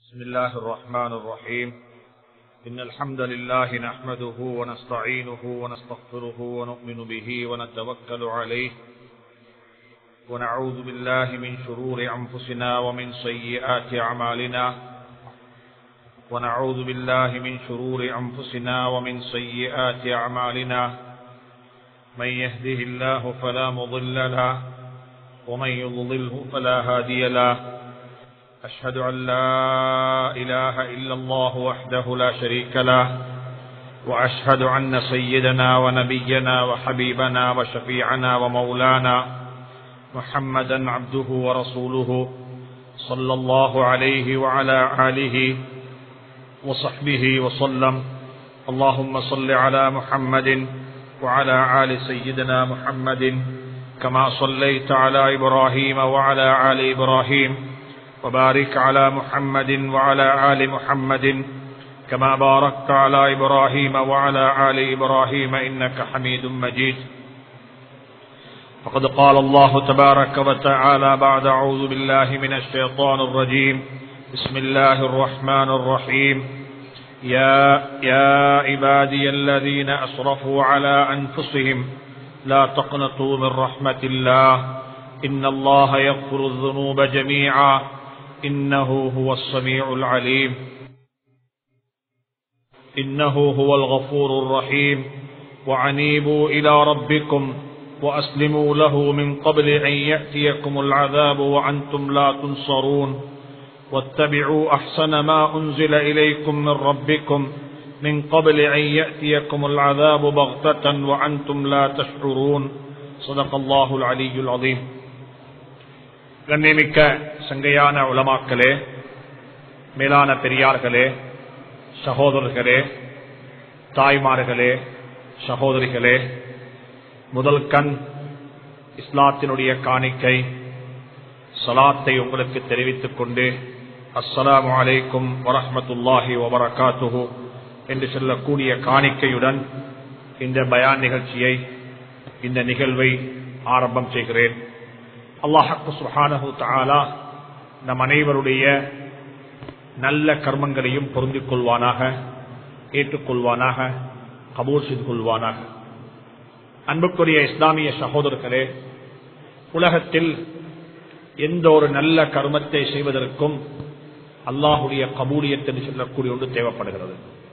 بسم الله الرحمن الرحيم إن الحمد لله نحمده ونستعينه ونستغفره ونؤمن به ونتوكل عليه ونعوذ بالله من شرور أنفسنا ومن سيئات أعمالنا ونعوذ بالله من شرور أنفسنا ومن سيئات أعمالنا من يهده الله فلا مضل له ومن يضلله فلا هادي له أشهد أن لا إله إلا الله وحده لا شريك له وأشهد أن سيدنا ونبينا وحبيبنا وشفيعنا ومولانا محمدا عبده ورسوله صلى الله عليه وعلى آله وصحبه وسلم اللهم صل على محمد وعلى آل سيدنا محمد كما صليت على إبراهيم وعلى آل إبراهيم وبارك على محمد وعلى آل محمد كما باركت على إبراهيم وعلى آل إبراهيم إنك حميد مجيد فقد قال الله تبارك وتعالى بعد أعوذ بالله من الشيطان الرجيم بسم الله الرحمن الرحيم يا يا عبادي الذين أسرفوا على أنفسهم لا تقنطوا من رحمة الله إن الله يغفر الذنوب جميعا إنه هو السميع العليم إنه هو الغفور الرحيم وعنيبوا إلى ربكم وأسلموا له من قبل أن يأتيكم العذاب وأنتم لا تنصرون واتبعوا أحسن ما أنزل إليكم من ربكم من قبل أن يأتيكم العذاب بغتة وأنتم لا تشعرون صدق الله العلي العظيم கண்ணியமிக்க சங்கையான உலமாக்களே மேலான பெரியார்களே சகோதரர்களே தாய்மார்களே சகோதரிகளே முதல் கண் இஸ்லாத்தினுடைய காணிக்கை சலாத்தை உங்களுக்கு தெரிவித்துக் கொண்டு அஸ்ஸலாமு அலைக்கும் வரஹமத்துல்லாஹி வபரகாத்துஹு என்று சொல்லக்கூடிய காணிக்கையுடன் இந்த பயான் நிகழ்ச்சியை இந்த நிகழ்வை ஆரம்பம் செய்கிறேன் அல்லாஹு சுஹானஹு தாலா நம் அனைவருடைய நல்ல கர்மங்களையும் பொருந்திக் கொள்வானாக ஏற்றுக்கொள்வானாக கபூர் செய்து கொள்வானாக அன்புக்குரிய இஸ்லாமிய சகோதரர்களே உலகத்தில் எந்த ஒரு நல்ல கர்மத்தை செய்வதற்கும் அல்லாஹுடைய கபூலியத் என்று சொல்லக்கூடிய ஒன்று தேவைப்படுகிறது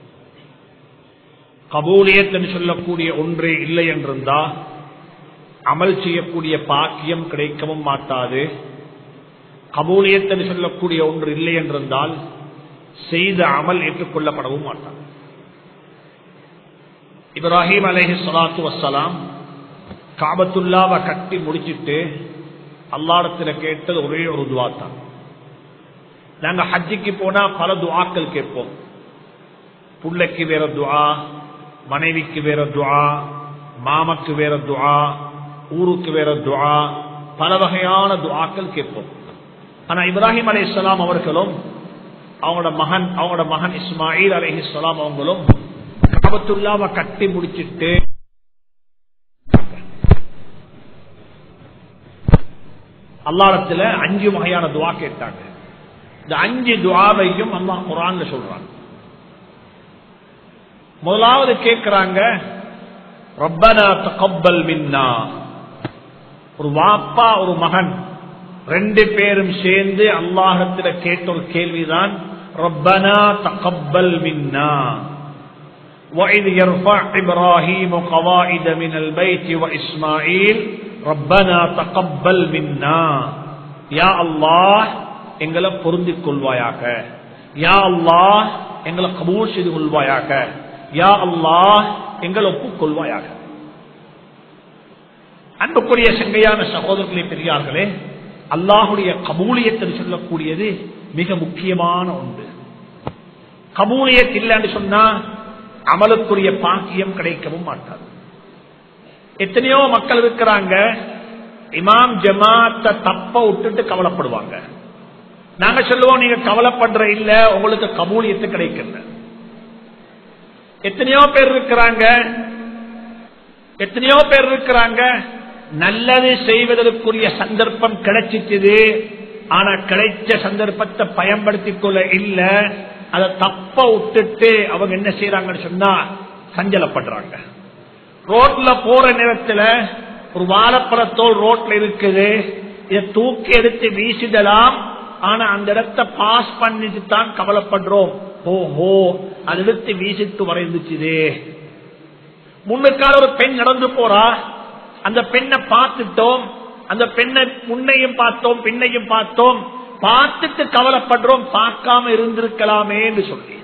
கபூலியத் என்று சொல்லக்கூடிய ஒன்று இல்லை என்றிருந்தால் அமல் செய்யக்கூடிய பாக்கியம் கிடைக்கவும் மாட்டாது கபூலியத் என்று சொல்லக்கூடிய ஒன்று இல்லை என்றிருந்தால் செய்த அமல் ஏற்றுக்கொள்ளப்படவும் மாட்டாது இப்ராஹிம் அலேஹி சலாத்து வசலாம் காபத்துல்லாவை கட்டி முடிச்சிட்டு அல்லாடத்துல கேட்டது ஒரே ஒரு துவா தான் நாங்க ஹஜ்ஜிக்கு போனா பல துவாக்கள் கேட்போம் புள்ளைக்கு வேற துவா மனைவிக்கு வேற துவா மாமக்கு வேற துவா ஊருக்கு வேற துவா பல வகையான துவாக்கள் கேட்போம் ஆனா இப்ராஹிம் அலி இஸ்லாம் அவர்களும் அவங்களோட மகன் அவங்களோட மகன் இஸ்மாயில் அலி இஸ்லாம் அவங்களும் காபத்துல்லாவை கட்டி முடிச்சிட்டு அல்லாடத்துல அஞ்சு வகையான துவா கேட்டாங்க இந்த அஞ்சு துவாவையும் அல்லாஹ் குரான் சொல்றாங்க முதலாவது கேட்கிறாங்க ரப்பனா தகப்பல் மின்னா ஒரு வாப்பா ஒரு மகன் ரெண்டு பேரும் சேர்ந்து அல்லாஹத்துல கேட்ட ஒரு கேள்விதான் ரப்பனா தகப்பல் மின்னா وإذ يرفع إبراهيم قواعد من البيت وإسماعيل ربنا تقبل منا يا الله எங்களை பொருந்திக் கொள்வாயாக யா அல்லாஹ் எங்களை கபூல் செய்து கொள்வாயாக யா அல்லாஹ் எங்களை ஒப்புக்கொள்வாயாக அன்புக்குரிய செங்கையான சகோதரர்களே பெரியார்களே அல்லாஹுடைய கபூலியத்தில் சொல்லக்கூடியது மிக முக்கியமான ஒன்று கபூலியத் இல்லைன்னு சொன்னா அமலுக்குரிய பாக்கியம் கிடைக்கவும் மாட்டாது எத்தனையோ மக்கள் இருக்கிறாங்க இமாம் ஜமாத்த தப்ப விட்டுட்டு கவலைப்படுவாங்க நாங்க சொல்லுவோம் நீங்க கவலைப்படுற இல்ல உங்களுக்கு கபூலியத்து கிடைக்கல எத்தனையோ பேர் இருக்கிறாங்க எத்தனையோ பேர் இருக்கிறாங்க நல்லது செய்வதற்குரிய சந்தர்ப்பம் கிடைச்சிட்டது ஆனா கிடைச்ச சந்தர்ப்பத்தை பயன்படுத்திக் கொள்ள இல்ல அதை தப்ப விட்டுட்டு அவங்க என்ன செய்யறாங்கன்னு சொன்னா சஞ்சலப்படுறாங்க ரோட்ல போற நேரத்துல ஒரு வாழைப்பழத்தோல் ரோட்ல இருக்குது இதை தூக்கி எடுத்து வீசிடலாம் ஆனா அந்த இடத்தை பாஸ் பண்ணிட்டு தான் கவலைப்படுறோம் ஓஹோ அது எடுத்து வீசிட்டு வரைந்துச்சுதே முன்னுக்கால ஒரு பெண் நடந்து போறா அந்த பெண்ணை பார்த்துட்டோம் அந்த பெண்ணை முன்னையும் பார்த்தோம் பின்னையும் பார்த்தோம் பார்த்துட்டு கவலைப்படுறோம் பார்க்காம இருந்திருக்கலாமே என்று சொல்லி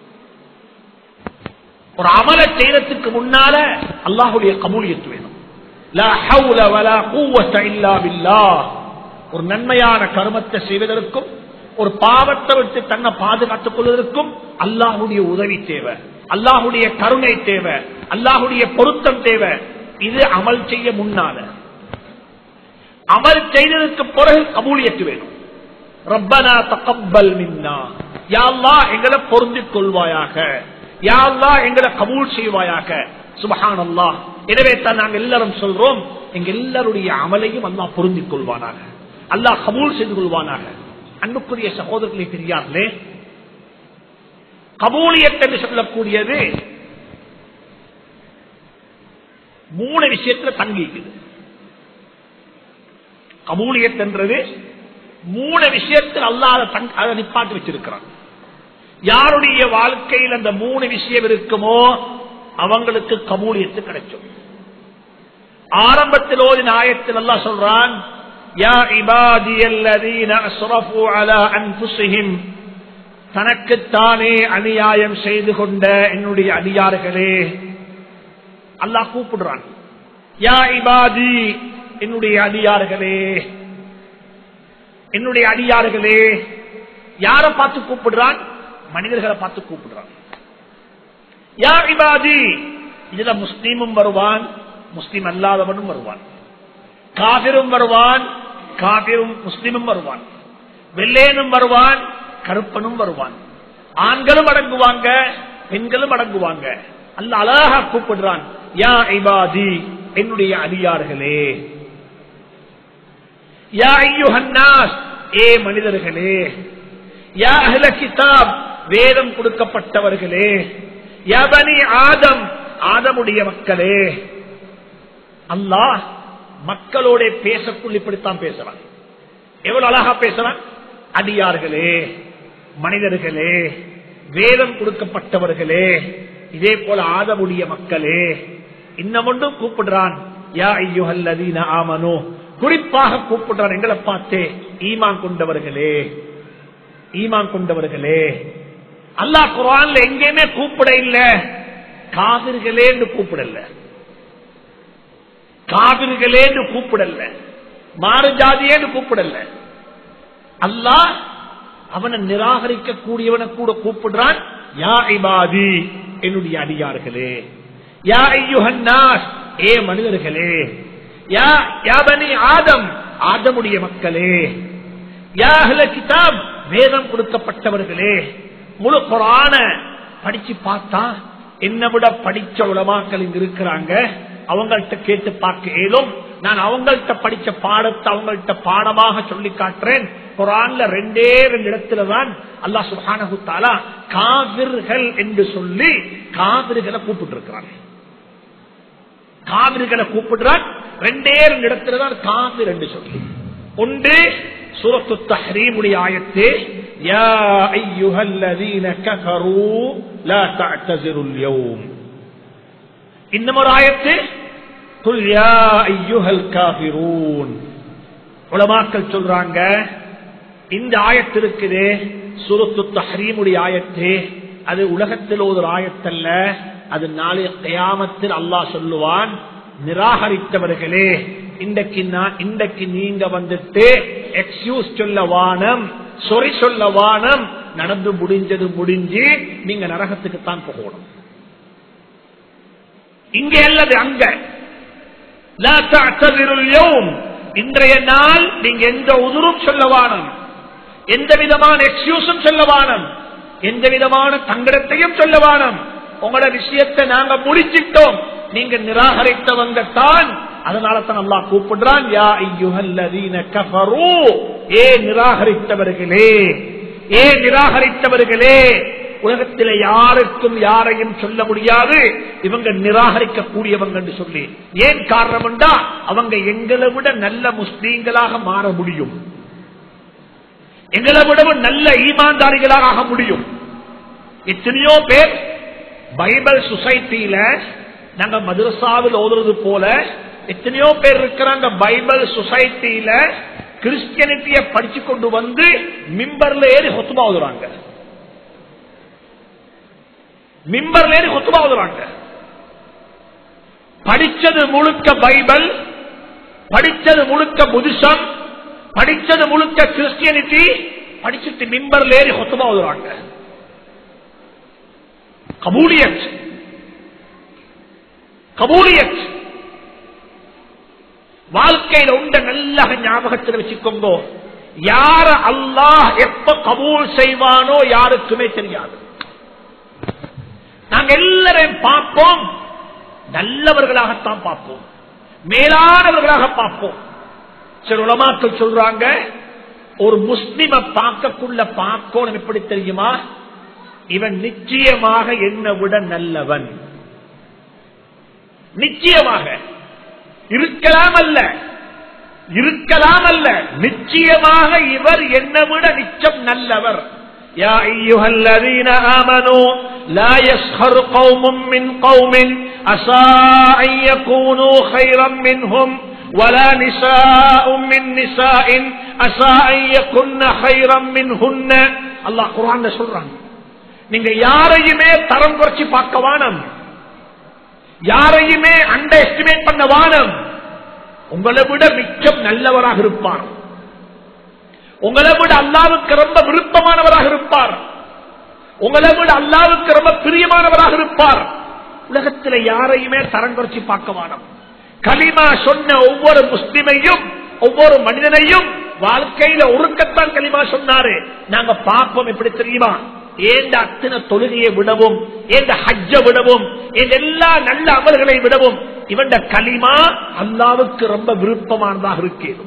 ஒரு அமல செய்யறதுக்கு முன்னால அல்லாஹுடைய கபூலியத்து வேணும் லா ஹவுல வலா குவத்த இல்லா பில்லாஹ். ஒரு நன்மையான கருமத்தை செய்வதற்கும் ஒரு பாவத்தை விட்டு தன்னை பாதுகாத்துக் கொள்வதற்கும் அல்லாஹுடைய உதவி தேவை அல்லாஹுடைய கருணை தேவை அல்லாஹுடைய பொருத்தம் தேவை இது அமல் செய்ய முன்னால அமல் செய்ததற்கு பிறகு கபூலியத்து வேணும் ரப்பனா தகப்பல் மின்னா யா அல்லாஹ் எங்களை பொருந்திக் கொள்வாயாக யா அல்லாஹ் எங்களை கபூல் செய்வாயாக சுபஹான் அல்லாஹ் எனவே தான் நாங்கள் எல்லாரும் சொல்றோம் எங்க எல்லாருடைய அமலையும் அல்லாஹ் பொருந்திக் கொள்வானாக அல்லாஹ் கபூல் செய்து கொள்வானாக அன்புக்குரிய சகோதரர்களை பெரியார்களே கபூலியத் என்று சொல்லக்கூடியது மூணு விஷயத்துல தங்கிக்குது கபூலியத் என்றது மூணு விஷயத்தில் அல்லாத அதை நிப்பாட்டி வச்சிருக்கிறான் யாருடைய வாழ்க்கையில் அந்த மூணு விஷயம் இருக்குமோ அவங்களுக்கு கபூலியத்து கிடைக்கும் ஆரம்பத்தில் ஓதின ஆயத்தில் அல்லாஹ் சொல்றான் யா இபாதியல்லதீன அஸ்ரஃபு அலா அன்ஃபுஸிஹிம் தனக்குத்தானே அநியாயம் செய்து கொண்ட என்னுடைய அடியார்களே அல்லாஹ் கூப்பிடுறான் யா இபாதி என்னுடைய அடியார்களே என்னுடைய அடியார்களே யார பார்த்து கூப்பிடுறான் மனிதர்களை பார்த்து கூப்பிடுறான் யா இபாதி இதுல முஸ்லீமும் வருவான் முஸ்லீம் அல்லாதவனும் வருவான் காபிரும் வருவான் காபிரும் முஸ்லிமும் வருவான் வெள்ளேனும் வருவான் கருப்பனும் வருவான் ஆண்களும் அடங்குவாங்க பெண்களும் அடங்குவாங்க அல்ல அழகா கூப்பிடுறான் யா இபாதி என்னுடைய அடியார்களே யா ஐயுஹன்னாஸ் ஏ மனிதர்களே யா அஹ்ல கிதாப் வேதம் கொடுக்கப்பட்டவர்களே யா பனி ஆதம் ஆதமுடைய மக்களே அல்லாஹ் மக்களோட பேசக்குள் இப்படித்தான் பேசுறான் எவ்வளவு அழகா பேசுறான் அடியார்களே மனிதர்களே வேதம் கொடுக்கப்பட்டவர்களே இதே போல ஆதமுடைய மக்களே இன்னும் ஒன்றும் கூப்பிடுறான் யா ஐயுஹல்லதீன ஆமனோ குறிப்பாக கூப்பிடுறான் எங்களை பார்த்தே ஈமான் கொண்டவர்களே ஈமான் கொண்டவர்களே அல்லாஹ் குரான்ல எங்கேயுமே கூப்பிட இல்ல காவிர்களே என்று கூப்பிடல காவிர்களே என்று கூப்பிடல மாறு ஜாதியேன்னு கூப்பிடல அல்லாஹ் அவனை நிராகரிக்க கூடியவனை கூட கூப்பிடுறான் யா இபாதி என்னுடைய அடியார்களே யா ஐயுஹன்னாஸ் ஏ மனிதர்களே யா யா பனி ஆதம் ஆதமுடைய மக்களே யா அஹ்ல கிதாப் வேதம் கொடுக்கப்பட்டவர்களே முழு குரான படிச்சு பார்த்தா என்னை விட படிச்ச உலமாக்கள் இங்க இருக்கிறாங்க அவங்கள்ட்ட கேட்டு பார்க்க இயலும் நான் அவங்கள்ட்ட படிச்ச பாடத்தை அவங்கள்ட்ட பாடமாக சொல்லி காட்டுறேன் குரான்ல ரெண்டே ரெண்டு இடத்துல தான் அல்லா சுஹானஹு தாலா காவிர்கள் என்று சொல்லி காவிர்களை கூப்பிட்டு இருக்கிறான் காவிர்களை கூப்பிடுறான் ரெண்டே ரெண்டு இடத்துல தான் காவிர் என்று சொல்லி ஒன்று சூரத்து தஹ்ரீமுடைய ஆயத்து யா ஐயுஹல்லதீன கஃபரூ லா தஅ்தஸிருல் யௌம் இன்னும் ஒரு ஆயத்து குல் யா ஐயுஹல் காஃபிரூன் உலமாக்கள் சொல்றாங்க இந்த ஆயத்து இருக்குது சூரத்து தஹ்ரீமுடைய ஆயத்து அது உலகத்தில் ஒரு ஆயத்தல்ல அது நாளை கயாமத்தில் அல்லாஹ் சொல்லுவான் நிராகரித்தவர்களே இன்றைக்கு நான் இன்றைக்கு நீங்க வந்துட்டு எக்ஸ்கியூஸ் சொல்ல வானம் சொறி சொல்ல வானம் நடந்து முடிஞ்சது முடிஞ்சு நீங்க நரகத்துக்கு தான் போகணும் இங்க அல்லது அங்க லா தஅ்தஸிருல் யௌம் இன்றைய நாள் நீங்க எந்த உதுரும் சொல்ல வானம் எந்த விதமான எக்ஸ்கியூஸும் சொல்ல வானம் எந்த விதமான தங்கடத்தையும் சொல்ல வானம் உங்களோட விஷயத்தை நாங்க முடிச்சிட்டோம் நீங்க நிராகரித்தவங்க தான் அதனால தான் அல்லாஹ் கூப்பிடுறான் யா ஐயுஹல்லதீன கஃபரு ஏ நிராகரித்தவர்களே ஏ நிராகரித்தவர்களே உலகத்தில் யாருக்கும் யாரையும் சொல்ல முடியாது இவங்க நிராகரிக்க கூடியவங்க என்று சொல்லி ஏன் காரணம் என்றா அவங்க எங்களை விட நல்ல முஸ்லீம்களாக மாற முடியும் எங்களை விடவும் நல்ல ஈமான்தாரிகளாக ஆக முடியும் எத்தனையோ பேர் பைபிள் சொசைட்டியில நாங்க மதுரசாவில் ஓதுறது போல எத்தனையோ பேர் இருக்கிறாங்க பைபிள் சொசைட்டியில கிறிஸ்டியனிட்டிய படிச்சு கொண்டு வந்து மிம்பர்ல ஏறி ஹொத்துமா ஓதுறாங்க மிம்பர்ல ஏறி ஹொத்துமா ஓதுறாங்க படிச்சது முழுக்க பைபிள் படிச்சது முழுக்க புதிசம் படிச்சது முழுக்க கிறிஸ்டியனிட்டி படிச்சுட்டு மிம்பர்ல ஏறி ஹொத்துமா ஓதுறாங்க கபூலியத் கபூலியத் வாழ்க்கையில உண்ட நல்ல ஞாபகத்தில் வச்சுக்கோங்க யார அல்லாஹ் எப்ப கபூல் செய்வானோ யாருக்குமே தெரியாது நாங்க எல்லாரையும் பார்ப்போம் நல்லவர்களாகத்தான் பார்ப்போம் மேலானவர்களாக பார்ப்போம் சில உலமாக்கள் சொல்றாங்க ஒரு முஸ்லிம பார்க்கக்குள்ள பார்க்கணும் எப்படி தெரியுமா இவன் நிச்சயமாக என்னை விட நல்லவன் நிச்சயமாக இருக்கலாம் அல்ல இருக்கலாம் அல்ல நிச்சயமாக இவர் என்னை விட நிச்சம் நல்லவர் يا أيها الذين آمنوا لا يسخر قوم من قوم عسى أن يكونوا خيرا منهم ولا نساء من نساء عسى أن يكن خيرا منهن الله قرآن சொல்றாங்க நீங்க யாரையுமே தரம் குறைச்சி பார்க்க வானம் யாரையுமே அண்டர் எஸ்டிமேட் பண்ண வானம் உங்களை விட மிச்சம் நல்லவராக இருப்பார் உங்களை விட அல்லாவுக்கு ரொம்ப விருப்பமானவராக இருப்பார் உங்களை விட அல்லாவுக்கு ரொம்ப பிரியமானவராக இருப்பார் உலகத்தில் யாரையுமே தரம் குறைச்சி பார்க்க வானம் கலிமா சொன்ன ஒவ்வொரு முஸ்லிமையும் ஒவ்வொரு மனிதனையும் வாழ்க்கையில ஒருக்கத்தான் கலிமா சொன்னாரு நாங்க பார்ப்போம் எப்படி தெரியுமா ஏந்த அத்தனை தொழுகையை விடவும் ஏந்த ஹஜ்ஜ விடவும் ஏந்த எல்லா நல்ல அமல்களை விடவும் இவன் களிமா அல்லாவுக்கு ரொம்ப விருப்பமானதாக இருக்கிறது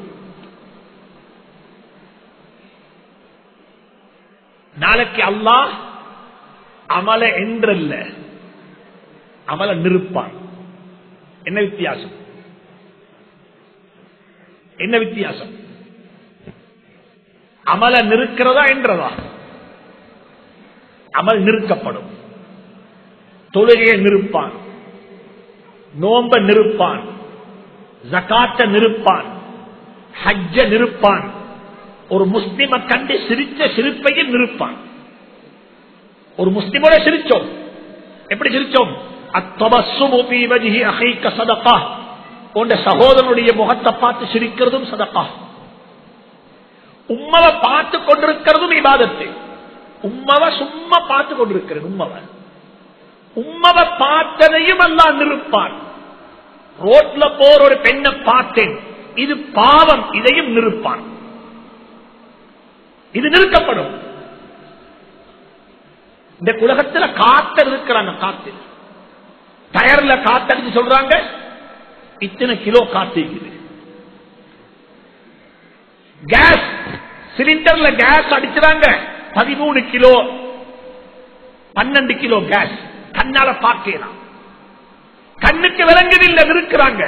நாளைக்கு அல்லாஹ் அமல என்றல்ல அமல நிறுப்பான் என்ன வித்தியாசம் என்ன வித்தியாசம் அமல நிறுக்கிறதா என்றதா அமல் நிறுக்கப்படும் தொழுகையை நிறுப்பான் நோம்ப நிறுப்பான் ஜக்காத்த நிறுப்பான் ஹஜ்ஜ நிறுப்பான் ஒரு முஸ்லிம கண்டு சிரிச்ச சிரிப்பையும் நிறுப்பான் ஒரு முஸ்லிமோட சிரிச்சோம் எப்படி சிரிச்சோம் உண்ட சகோதரனுடைய முகத்தை பார்த்து சிரிக்கிறதும் சதக்கா உம்மவை பார்த்து கொண்டிருக்கிறதும் இபாதத்து உம்மவ சும்மா பார்த்து கொண்டிருக்கிறது உம்மவ உம்மவ பார்த்ததையும் எல்லாம் நிறுப்பான் ரோட்ல போற ஒரு பெண்ணை பார்த்தேன் இது பாவம் இதையும் நிறுப்பான் இது நிறுத்தப்படும் இந்த உலகத்துல காத்த இருக்கிறாங்க காத்து டயர்ல காத்தடிச்சு சொல்றாங்க இத்தனை கிலோ காத்து கேஸ் சிலிண்டர்ல கேஸ் அடிச்சுறாங்க பதிமூணு கிலோ பன்னெண்டு கிலோ கேஸ் கண்ணால பார்க்கலாம் கண்ணுக்கு விளங்குதில்லை இருக்கிறாங்க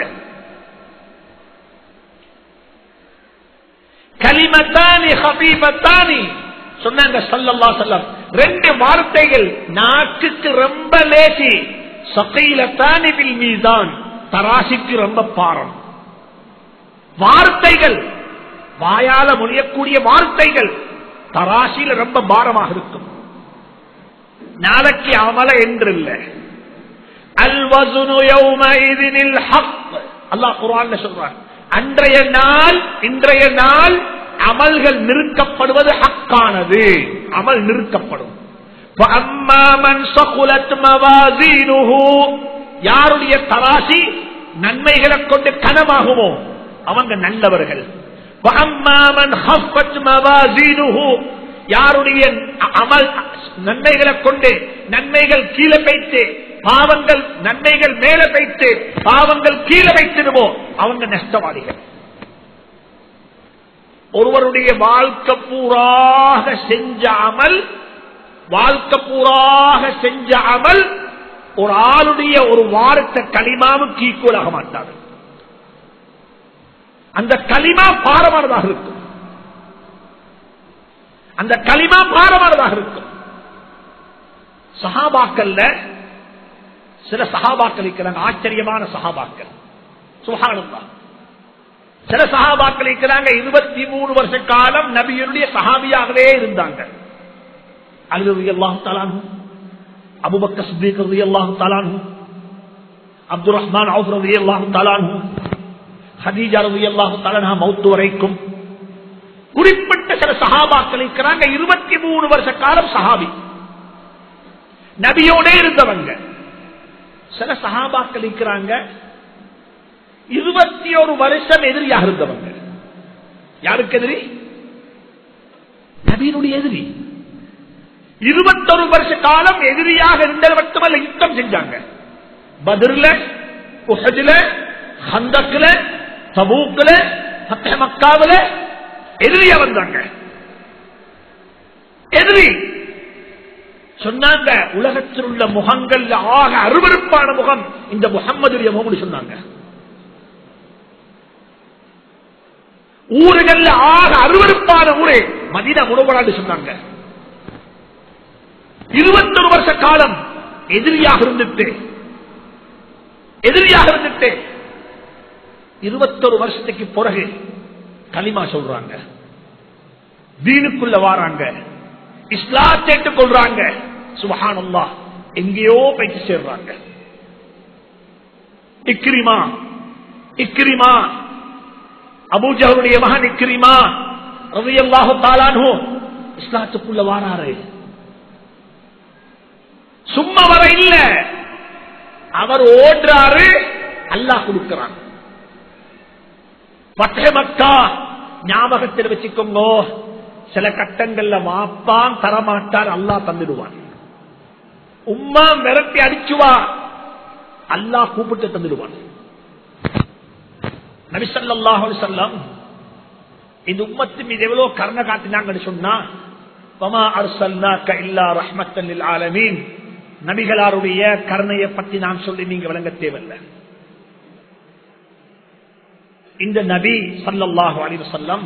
கலிமத்தானி ஹபீபத்தானி சொன்னாங்க சல்லல்லா செல்லம் ரெண்டு வார்த்தைகள் நாக்குக்கு ரொம்ப லேசி சகையிலத்தானி பில் மீதான் தராசிக்கு ரொம்ப பாரம் வார்த்தைகள் வாயால முடியக்கூடிய வார்த்தைகள் தராசியில ரொம்ப பாரமாக இருக்கும் நாளைக்கு அமல என்றில்ல அல்வசுனு யௌமஇதினில் ஹக் அல்லாஹ் குர்ஆன்ல சொல்றான் அன்றைய நாள் இன்றைய நாள் அமல்கள் நிறுக்கப்படுவது ஹக்கானது அமல் நிறுக்கப்படும் فَأَمَّا مَنْ ثَقُلَتْ مَوَازِينُهُ யாருடைய தராசி நன்மைகளை கொண்டு கனமாகுமோ அவங்க நல்லவர்கள் وَأَمَّا مَنْ خَفَّتْ مَوَازِينُهُ யாருடைய அமல் நன்மைகளை கொண்டு நன்மைகள் கீழே வைத்து பாவங்கள் நன்மைகள் மேல வைத்து பாவங்கள் கீழே வைத்திடுமோ அவங்க நஷ்டவாதிகள் ஒருவருடைய வாழ்க்கை பூராக செஞ்ச அமல் வாழ்க்கை பூராக செஞ்ச அமல் ஒரு ஆளுடைய ஒரு வாரத்தை களிமாவுக்கு ஈக்குவல் ஆக மாட்டாது அந்த களிமா பாரமானதாக இருக்கும் அந்த களிமா பாரமானதாக இருக்கும் சஹாபாக்கள்ல சில சஹாபாக்கள் இருக்கிறாங்க ஆச்சரியமான சஹாபாக்கள் சுகானந்தா சில சஹாபாக்கள் இருக்கிறாங்க இருபத்தி மூணு வருஷ காலம் நபியனுடைய சஹாபியாகவே இருந்தாங்க அலி அல்லாஹு தாலானு அபுபக்க சித்திக் ரதி அல்லாஹு தாலானு அப்துல் ரஹ்மான் அவுஃப் ரதி அல்லாஹு தாலானு ஹதீஜா ரதி அல்லாஹு தாலானா மௌத்து வரைக்கும் குறிப்பிட்ட சில சஹாபாக்கள் இருக்கிறாங்க இருபத்தி மூணு வருஷ காலம் சஹாபி நபியோட இருந்தவங்க சில சஹாபாக்கள் இருக்கிறாங்க இருபத்தி ஒரு வருஷம் எதிரியாக இருந்தவங்க யாருக்கு எதிரி நபியினுடைய எதிரி இருபத்தொரு வருஷ காலம் எதிரியாக இருந்தது மட்டுமல்ல யுத்தம் செஞ்சாங்க பதிர்ல உஹஜில ஹந்தக்குல தபூக்குல பத்த மக்காவில எதிரியா வந்தாங்க எதிரி சொன்னாங்க உலகத்தில் உள்ள முகங்கள் ஆக அருவருப்பான முகம் இந்த முகம்மதுடைய முகம் சொன்னாங்க ஊருகள்ல ஆக அருவருப்பான ஊரே மதினா முழுவடாண்டு சொன்னாங்க இருபத்தொரு வருஷ காலம் எதிரியாக இருந்துட்டு எதிரியாக இருந்துட்டு இருபத்தொரு வருஷத்துக்கு பிறகு களிமா சொல்றாங்க தீனுக்குள்ள வாராங்க இஸ்லாத்தை கொள்றாங்க சுபஹானல்லா எங்கேயோ போயிட்டு சேர்றாங்க இக்ரிமா இக்ரிமா அபூஜருடைய மகன் இக்ரிமா ரவியல்லாஹு தாலானு இஸ்லாத்துக்குள்ள வாராரு சும்மா வர இல்ல அவர் ஓடுறாரு அல்லாஹ் கொடுக்கிறான் பட்டே மக்கா ஞாபகத்தில் வச்சுக்கோங்க சில கட்டங்கள்ல வாப்பான் தரமாட்டார் அல்லா தந்துடுவான் உம்மா மிரட்டி அடிச்சுவா அல்லாஹ் கூப்பிட்டு தந்துடுவான் நபிசல்லாஹு செல்லம் இந்த உம்மத்து மீது எவ்வளவு கருணை காட்டினாங்கன்னு சொன்னா பமா அர்சல்னாக்க இல்லா ரஹ்மத்தன் லில் ஆலமீன் நபிகளாருடைய கருணையை பத்தி நான் சொல்லி நீங்க விளங்க தேவையில்லை இந்த நபி சல்லல்லாஹு அலைஹி வஸல்லம்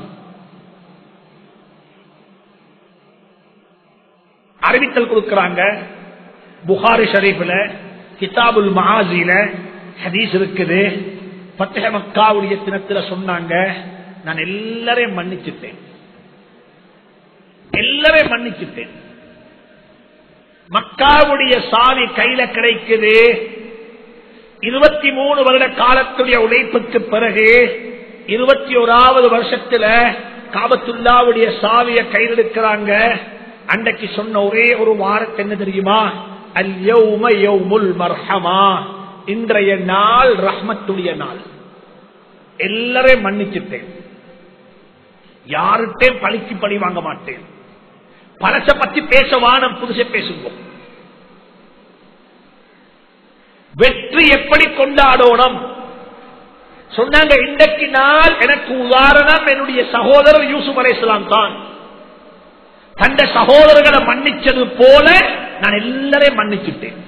அறிவித்தல் கொடுக்கிறாங்க புகாரி ஷரீஃப்ல கிதாபுல் மஹாசில ஹதீஸ் இருக்குது பத்தக மக்காவுடைய தினத்துல சொன்னாங்க நான் எல்லாரையும் மன்னிச்சுட்டேன் எல்லாரையும் மன்னிச்சுட்டேன் மக்காவுடைய சாவி கையில கிடைக்குது இருபத்தி மூணு வருட காலத்துடைய உழைப்புக்கு பிறகு இருபத்தி ஓராவது வருஷத்துல காபத்துல்லாவுடைய சாவிய கையில் எடுக்கிறாங்க அன்றைக்கு சொன்ன ஒரே ஒரு வாரத்தை என்ன தெரியுமா அல்யௌம யௌமுல் மர்ஹமா இன்றைய நாள் ரஹ்மத்துடைய நாள் எல்லாரையும் மன்னிச்சுட்டேன் யார்கிட்டே பழிக்கு பழி வாங்க மாட்டேன் பழச பத்தி பேச வானம் புதுசை பேசுவோம் வெற்றி எப்படி கொண்டாடணும் சொன்னாங்க இன்றைக்கு நாள் எனக்கு உதாரணம் என்னுடைய சகோதரர் யூசுப் அலைசலாம் தான் தந்த சகோதரர்களை மன்னிச்சது போல நான் எல்லாரையும் மன்னிச்சுட்டேன்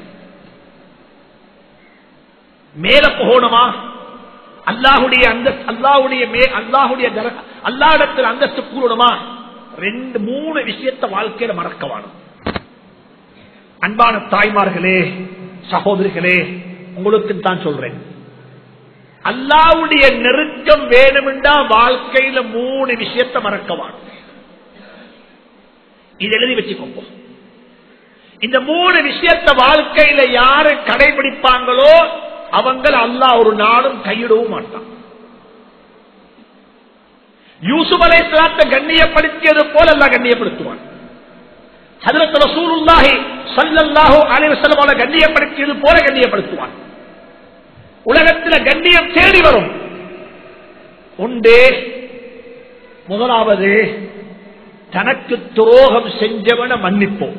மேல போகணுமா அல்லாஹுடைய அந்த அல்லாஹுடைய மே அல்லாஹுடைய அல்லாடத்தில் அந்தஸ்து கூறணுமா ரெண்டு மூணு விஷயத்த வாழ்க்கையில மறக்கவானும் அன்பான தாய்மார்களே சகோதரிகளே உங்களுக்கு தான் சொல்றேன் அல்லாவுடைய நெருக்கம் வேணுமென்றா வாழ்க்கையில மூணு விஷயத்த மறக்கவான் இது எழுதி வச்சுக்கோங்க இந்த மூணு விஷயத்த வாழ்க்கையில யாரு கடைபிடிப்பாங்களோ அவங்க அல்லா ஒரு நாளும் கையிடவும் மாட்டான் யூசுப் அலைஸ்லாத்தை கண்ணியப்படுத்தியது போல அல்லா கண்ணியப்படுத்துவான் ஹதரத் ரசூலுல்லாஹி ஸல்லல்லாஹு அலைஹி வஸல்லம் கண்ணியப்படுத்தியது போல கண்ணியப்படுத்துவான் உலகத்தில் கண்ணியம் தேடி வரும் உண்டு முதலாவது தனக்கு துரோகம் செஞ்சவன மன்னிப்போம்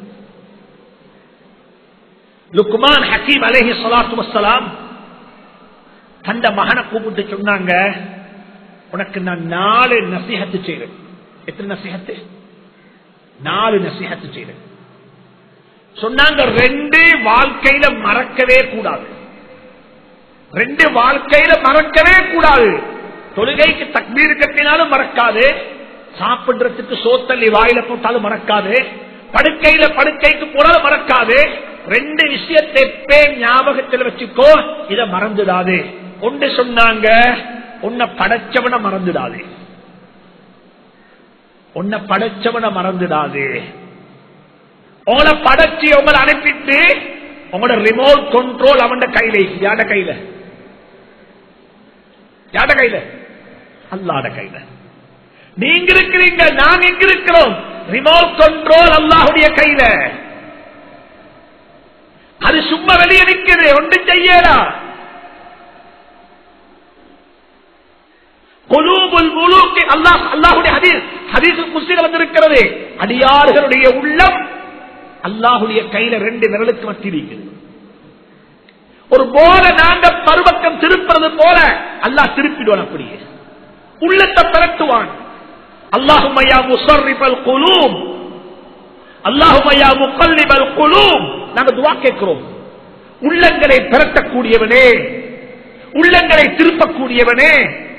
லுக்மான் ஹக்கீம் அலேஹி சலாத்து வசலாம் தந்த மகனை கூப்பிட்டு சொன்னாங்க உனக்கு நான் நாலு நசிஹத்து செய்றேன் எத்தனை நசிஹத்து நாலு நசிஹத்து செய்றேன் சொன்னாங்க ரெண்டு வாழ்க்கையில மறக்கவே கூடாது ரெண்டு வாழ்க்கையில மறக்கவே கூடாது தொழுகைக்கு தக்பீர் கட்டினாலும் மறக்காது சாப்பிடுறதுக்கு சோத்தள்ளி வாயில போட்டாலும் மறக்காது படுக்கையில படுக்கைக்கு போனாலும் மறக்காது ரெண்டு விஷயத்தை எப்பே ஞாபகத்தில் வச்சுக்கோ இத மறந்துடாது ஒன்று சொன்னாங்க உன்னை படைச்சவனை மறந்துடாது உன்னை படைச்சவனை மறந்துடாது உங்களை படைச்சு உங்களை அனுப்பிட்டு உங்களோட ரிமோட் கண்ட்ரோல் அவன் கையில யாட கையில யாட கையில அல்லாட கையில நீங்க இருக்கிறீங்க நாங்க எங்க இருக்கிறோம் ரிமோட் கண்ட்ரோல் அல்லாஹுடைய கையில அது சும்மா வெளியே நிற்குது ஒன்றும் செய்யலா குலூபுல் முலூக்கு அல்லாஹ் அல்லாஹுடைய ஹதீஸ் ஹதீஸ் முஸ்லிம் வந்திருக்கிறது அடியார்களுடைய உள்ளம் அல்லாஹுடைய கையில ரெண்டு விரலுக்கு மத்தியிருக்கிறது ஒரு போல நாங்க பருவக்கம் திருப்புறது போல அல்லாஹ் திருப்பிடுவான் அப்படியே உள்ளத்தை பரட்டுவான் அல்லாஹுமையா முசர்ரிபல் குலூம் அல்லாஹுமையா முக்கல்லிபல் குலூம் நாங்க துவா கேட்கிறோம் உள்ளங்களை பெரட்டக்கூடியவனே உள்ளங்களை திருப்பக்கூடியவனே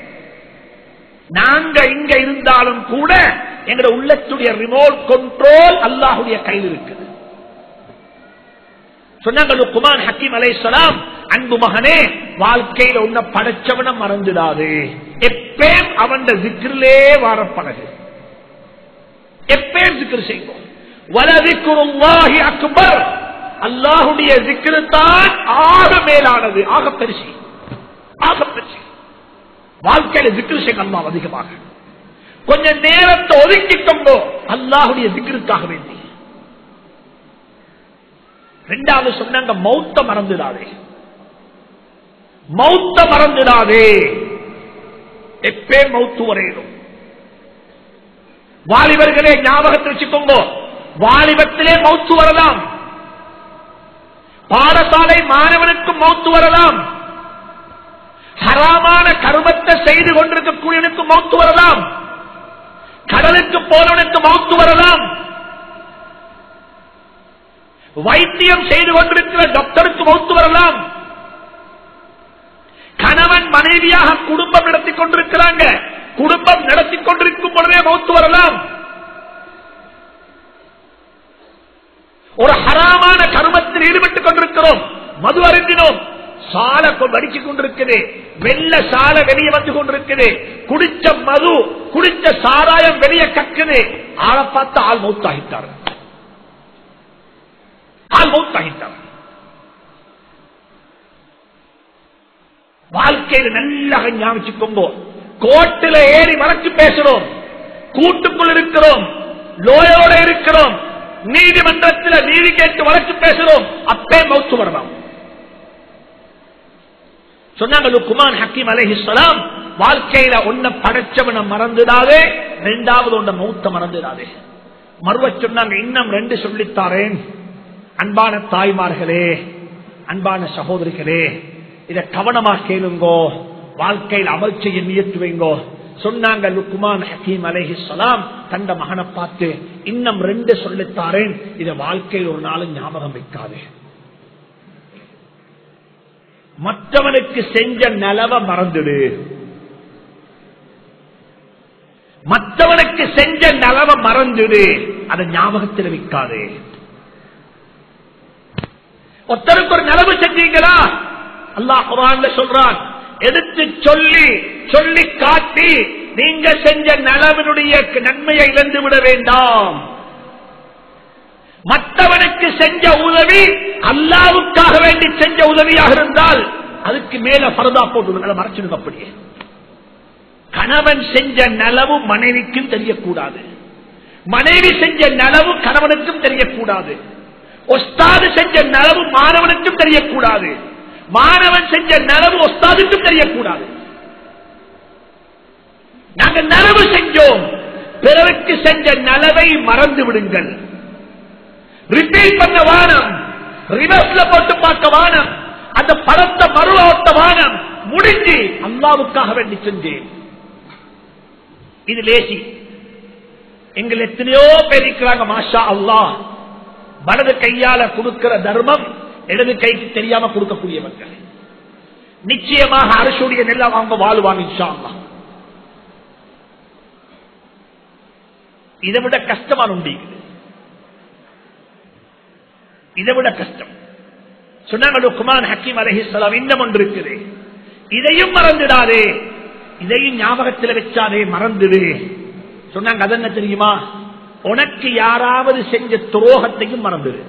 நாங்க இங்க இருந்தாலும் கூட எங்களுடைய உள்ளத்துடைய ரிமோட் கண்ட்ரோல் அல்லாஹுடைய கையில் இருக்குது சொன்னாங்க லுக்குமான் ஹக்கீம் அலைஹிஸ்ஸலாம் அன்பு மகனே வாழ்க்கையில உன்னை படைச்சவன மறந்துடாது எப்பேம் அவன் ஜிக்ரிலே வார பழகு எப்பேம் ஜிக்ர் செய்வோம் வலதிக்குருல்லாஹி அக்பர் அல்லாஹுடைய ஜிக்ரு தான் ஆக மேலானது ஆக பெருசி ஆக பெருசி வாழ்க்கையில ஜிக்ரு செய்ய அல்லாஹ் அதிகமாக கொஞ்ச நேரத்தை ஒதுக்கிக்கொண்டோ அல்லாஹுடைய ஜிக்ருக்காக வேண்டி ரெண்டாவது சொன்னாங்க மௌத்த மறந்துடாதே மௌத்த மறந்துடாதே எப்பே மௌத்து வரையிடும் வாலிபர்களே ஞாபகத்தை வச்சுக்கோங்க வாலிபத்திலே மௌத்து வரலாம் பாடசாலை மாணவனுக்கு மௌத்து வரலாம் ஹராமான கருமத்தை செய்து கொண்டிருக்கக்கூடியவனுக்கு மௌத்து வரலாம் கடலுக்கு போனவனுக்கு மௌத்து வரலாம் வைத்தியம் செய்து கொண்டிருக்கிற டாக்டருக்கு மௌத்து வரலாம் கணவன் மனைவியாக குடும்பம் நடத்தி கொண்டிருக்கிறாங்க குடும்பம் நடத்தி கொண்டிருக்கும் பொழுதே மௌத்து வரலாம் ஒரு ஹராமான கருமத்தில் ஈடுபட்டுக் கொண்டிருக்கிறோம் மது அருந்தினோம் சால வடிச்சு கொண்டிருக்குது வெள்ள சால வெளியே வந்து கொண்டிருக்குது குடிச்ச மது குடிச்ச சாராயம் வெளியே கக்குது ஆளை பார்த்து ஆள் மௌத்தாகிட்டார் ஆள் மௌத்தாகிட்டார் வாழ்க்கையில் நல்லா ஞாபகிச்சுக்கோங்க கோட்டில ஏறி வழக்கு பேசுறோம் கூட்டுக்குள் இருக்கிறோம் லோயோட இருக்கிறோம் நீதிமன்றத்தில் நீதி கேட்டு வழக்கு பேசுறோம் அப்பே மௌத்து வரலாம் சொன்னாங்க லுக்குமான் ஹக்கீம் அலைஹிஸ்ஸலாம் வாழ்க்கையில ஒன்ன படைச்சவன மறந்துடாதே ரெண்டாவது ஒன்ன மௌத்த மறந்துடாதே மறுவ சொன்னாங்க இன்னும் ரெண்டு சொல்லித்தாரேன் அன்பான தாய்மார்களே அன்பான சகோதரிகளே இத கவனமா கேளுங்கோ வாழ்க்கையில் அமல் செய்ய நியத்து வைங்கோ சொன்னாங்க லுக்குமான் ஹக்கீம் அலைஹிஸ்ஸலாம் தந்த மகனை பார்த்து இன்னும் ரெண்டு சொல்லித்தாரேன் இத வாழ்க்கையில் ஒரு நாளும் ஞாபகம் வைக்காதே மற்றவனுக்கு செஞ்ச நலவ மறந்துடு மற்றவனுக்கு செஞ்ச நலவ மறந்துடு அதை ஞாபகத்தில் வைக்காதே ஒருத்தருக்கு ஒரு நலவு செஞ்சீங்களா அல்லாஹ் குரான்ல சொல்றான் எடுத்து சொல்லி சொல்லி காட்டி நீங்க செஞ்ச நலவனுடைய நன்மையை இழந்து விட வேண்டாம் மற்றவனுக்கு செஞ்ச உதவி அல்லாவுக்காக வேண்டி செஞ்ச உதவியாக இருந்தால் அதுக்கு மேல பரதா போட்டு மறைச்சிடுங்க அப்படியே கணவன் செஞ்ச நலவு மனைவிக்கும் தெரியக்கூடாது மனைவி செஞ்ச நலவு கணவனுக்கும் தெரியக்கூடாது ஒஸ்தாது செஞ்ச நலவு மாணவனுக்கும் தெரியக்கூடாது மாணவன் செஞ்ச நலவு ஒஸ்தாதுக்கும் தெரியக்கூடாது நாங்கள் நலவு செஞ்சோம் பிறருக்கு செஞ்ச நலவை மறந்து விடுங்கள் ரிப்பீட் பண்ண வானம் ரிவர்ஸ்ல போட்டு பார்க்க வானம் அந்த படத்தை மறுவாட்ட வானம் முடிஞ்சு அல்லாவுக்காக வேண்டி செஞ்சேன் இது லேசி எங்கள் எத்தனையோ பேர் இருக்கிறாங்க மாஷா அல்லாஹ் வலது கையால கொடுக்கிற தர்மம் இடது கைக்கு தெரியாம கொடுக்கக்கூடியவங்க நிச்சயமாக அரசுடைய நெல்ல அவங்க வாழ்வாங்க இன்ஷா அல்லாஹ் இதை விட கஷ்டமான உண்டு இதை விட கஷ்டம் சொன்னாங்க லுக்மான் ஹக்கீம் அலஹிஸ்லாம் இன்னும் ஒன்று இருக்குது இதையும் மறந்துடாதே இதையும் ஞாபகத்தில் வச்சாதே மறந்துடு சொன்னாங்க அது என்ன தெரியுமா உனக்கு யாராவது செஞ்ச துரோகத்தையும் மறந்துடு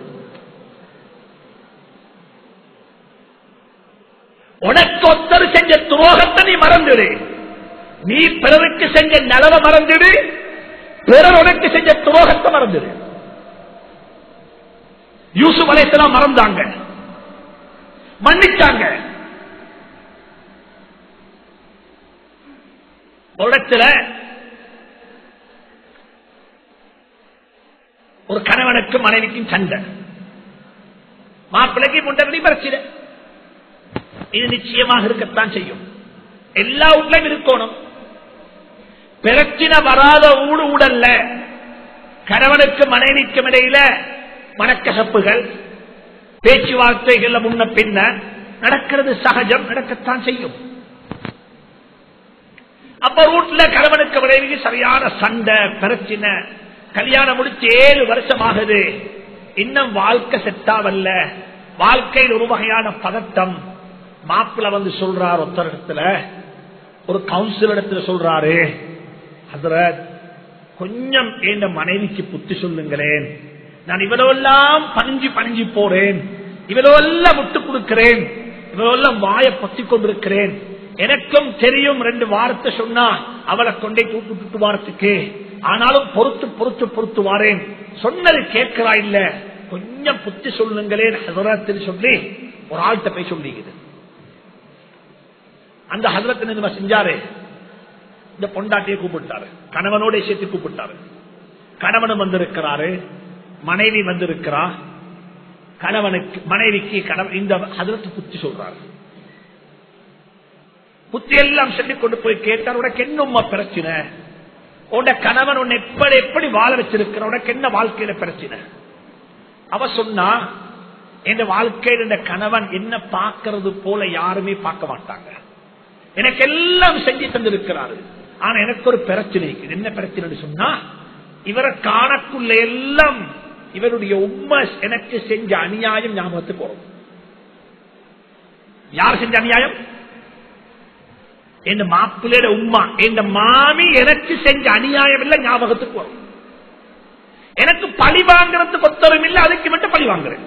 உனக்கு ஒத்தர் செஞ்ச துரோகத்தை நீ மறந்துடு நீ பிறருக்கு செஞ்ச நலவை மறந்துடு பிறர் உனக்கு செஞ்ச துரோகத்தை மறந்துடு யூசுப் அலைத்தலாம் மறந்தாங்க மன்னிச்சாங்க ஒரு இடத்துல ஒரு கணவனுக்கும் மனைவிக்கும் சண்டை மாப்பிள்ளைக்கு முண்டபடி பிரச்சனை இது நிச்சயமாக இருக்கத்தான் செய்யும் எல்லா வீட்லையும் இருக்கணும் பிரச்சனை வராத ஊடு ஊடல்ல கணவனுக்கு மனைவிக்கும் இடையில மனக்கசப்புகள் பேச்சுவார்த்தைகள் முன்ன பின்ன நடக்கிறது சகஜம் நடக்கத்தான் செய்யும் அப்ப ரூட்ல கணவனுக்கு மனைவிக்கு சரியான சண்டை பிரச்சனை கல்யாணம் முடிச்சு ஏழு வருஷம் ஆகுது இன்னும் வாழ்க்கை செட்டாவல்ல வாழ்க்கையில் ஒரு வகையான பதட்டம் மாப்பிள்ள வந்து சொல்றார் ஒத்தரிடத்துல ஒரு கவுன்சில் இடத்துல சொல்றாரு அதுல கொஞ்சம் என் மனைவிக்கு புத்தி சொல்லுங்களேன் நான் இவ்வளவெல்லாம் பணிஞ்சு பணிஞ்சு போறேன் இவ்வளவெல்லாம் விட்டு கொடுக்கிறேன் இவ்வளவெல்லாம் வாய பத்தி கொண்டிருக்கிறேன் எனக்கும் தெரியும் ரெண்டு வாரத்தை சொன்னா அவளை கொண்டே கூப்பிட்டு வாரத்துக்கு ஆனாலும் பொறுத்து பொறுத்து பொறுத்து வாரேன் சொன்னது கேட்கிறா இல்ல கொஞ்சம் புத்தி சொல்லுங்களேன் ஹசரத்தில் சொல்லி ஒரு ஆள்கிட்ட போய் சொல்லிக்குது அந்த ஹசரத் என்ன செஞ்சாரு இந்த பொண்டாட்டியை கூப்பிட்டாரு கணவனோட சேர்த்து கூப்பிட்டாரு கணவனும் வந்திருக்கிறாரு மனைவி வந்திருக்கிறா கணவனுக்கு மனைவிக்கு கணவன் இந்த ஹசரத்து புத்தி சொல்றாரு புத்தி எல்லாம் சொல்லி கொண்டு போய் கேட்டார் உனக்கு என்ன பிரச்சனை உன்ட கணவன் உன்னை எப்படி எப்படி வாழ வச்சிருக்கிற உனக்கு என்ன வாழ்க்கையில பிரச்சனை அவ சொன்னா என் வாழ்க்கையில் இந்த கணவன் என்ன பார்க்கறது போல யாருமே பார்க்க மாட்டாங்க எனக்கு எல்லாம் செஞ்சு தந்திருக்கிறாரு ஆனா எனக்கு ஒரு பிரச்சனை இருக்குது என்ன பிரச்சனை சொன்னா இவரை காணக்குள்ள எல்லாம் இவருடைய உண்மை எனக்கு செஞ்ச அநியாயம் ஞாபகத்துக்கு வரும் யார் செஞ்ச அநியாயம் என் மாப்பிள்ளையோட உமா என் மாமி எனக்கு செஞ்ச அநியாயம் இல்ல ஞாபகத்துக்கு வரும் எனக்கு பழி வாங்குறதுக்கு ஒத்தரும் இல்ல அதுக்கு மட்டும் பழி வாங்குறேன்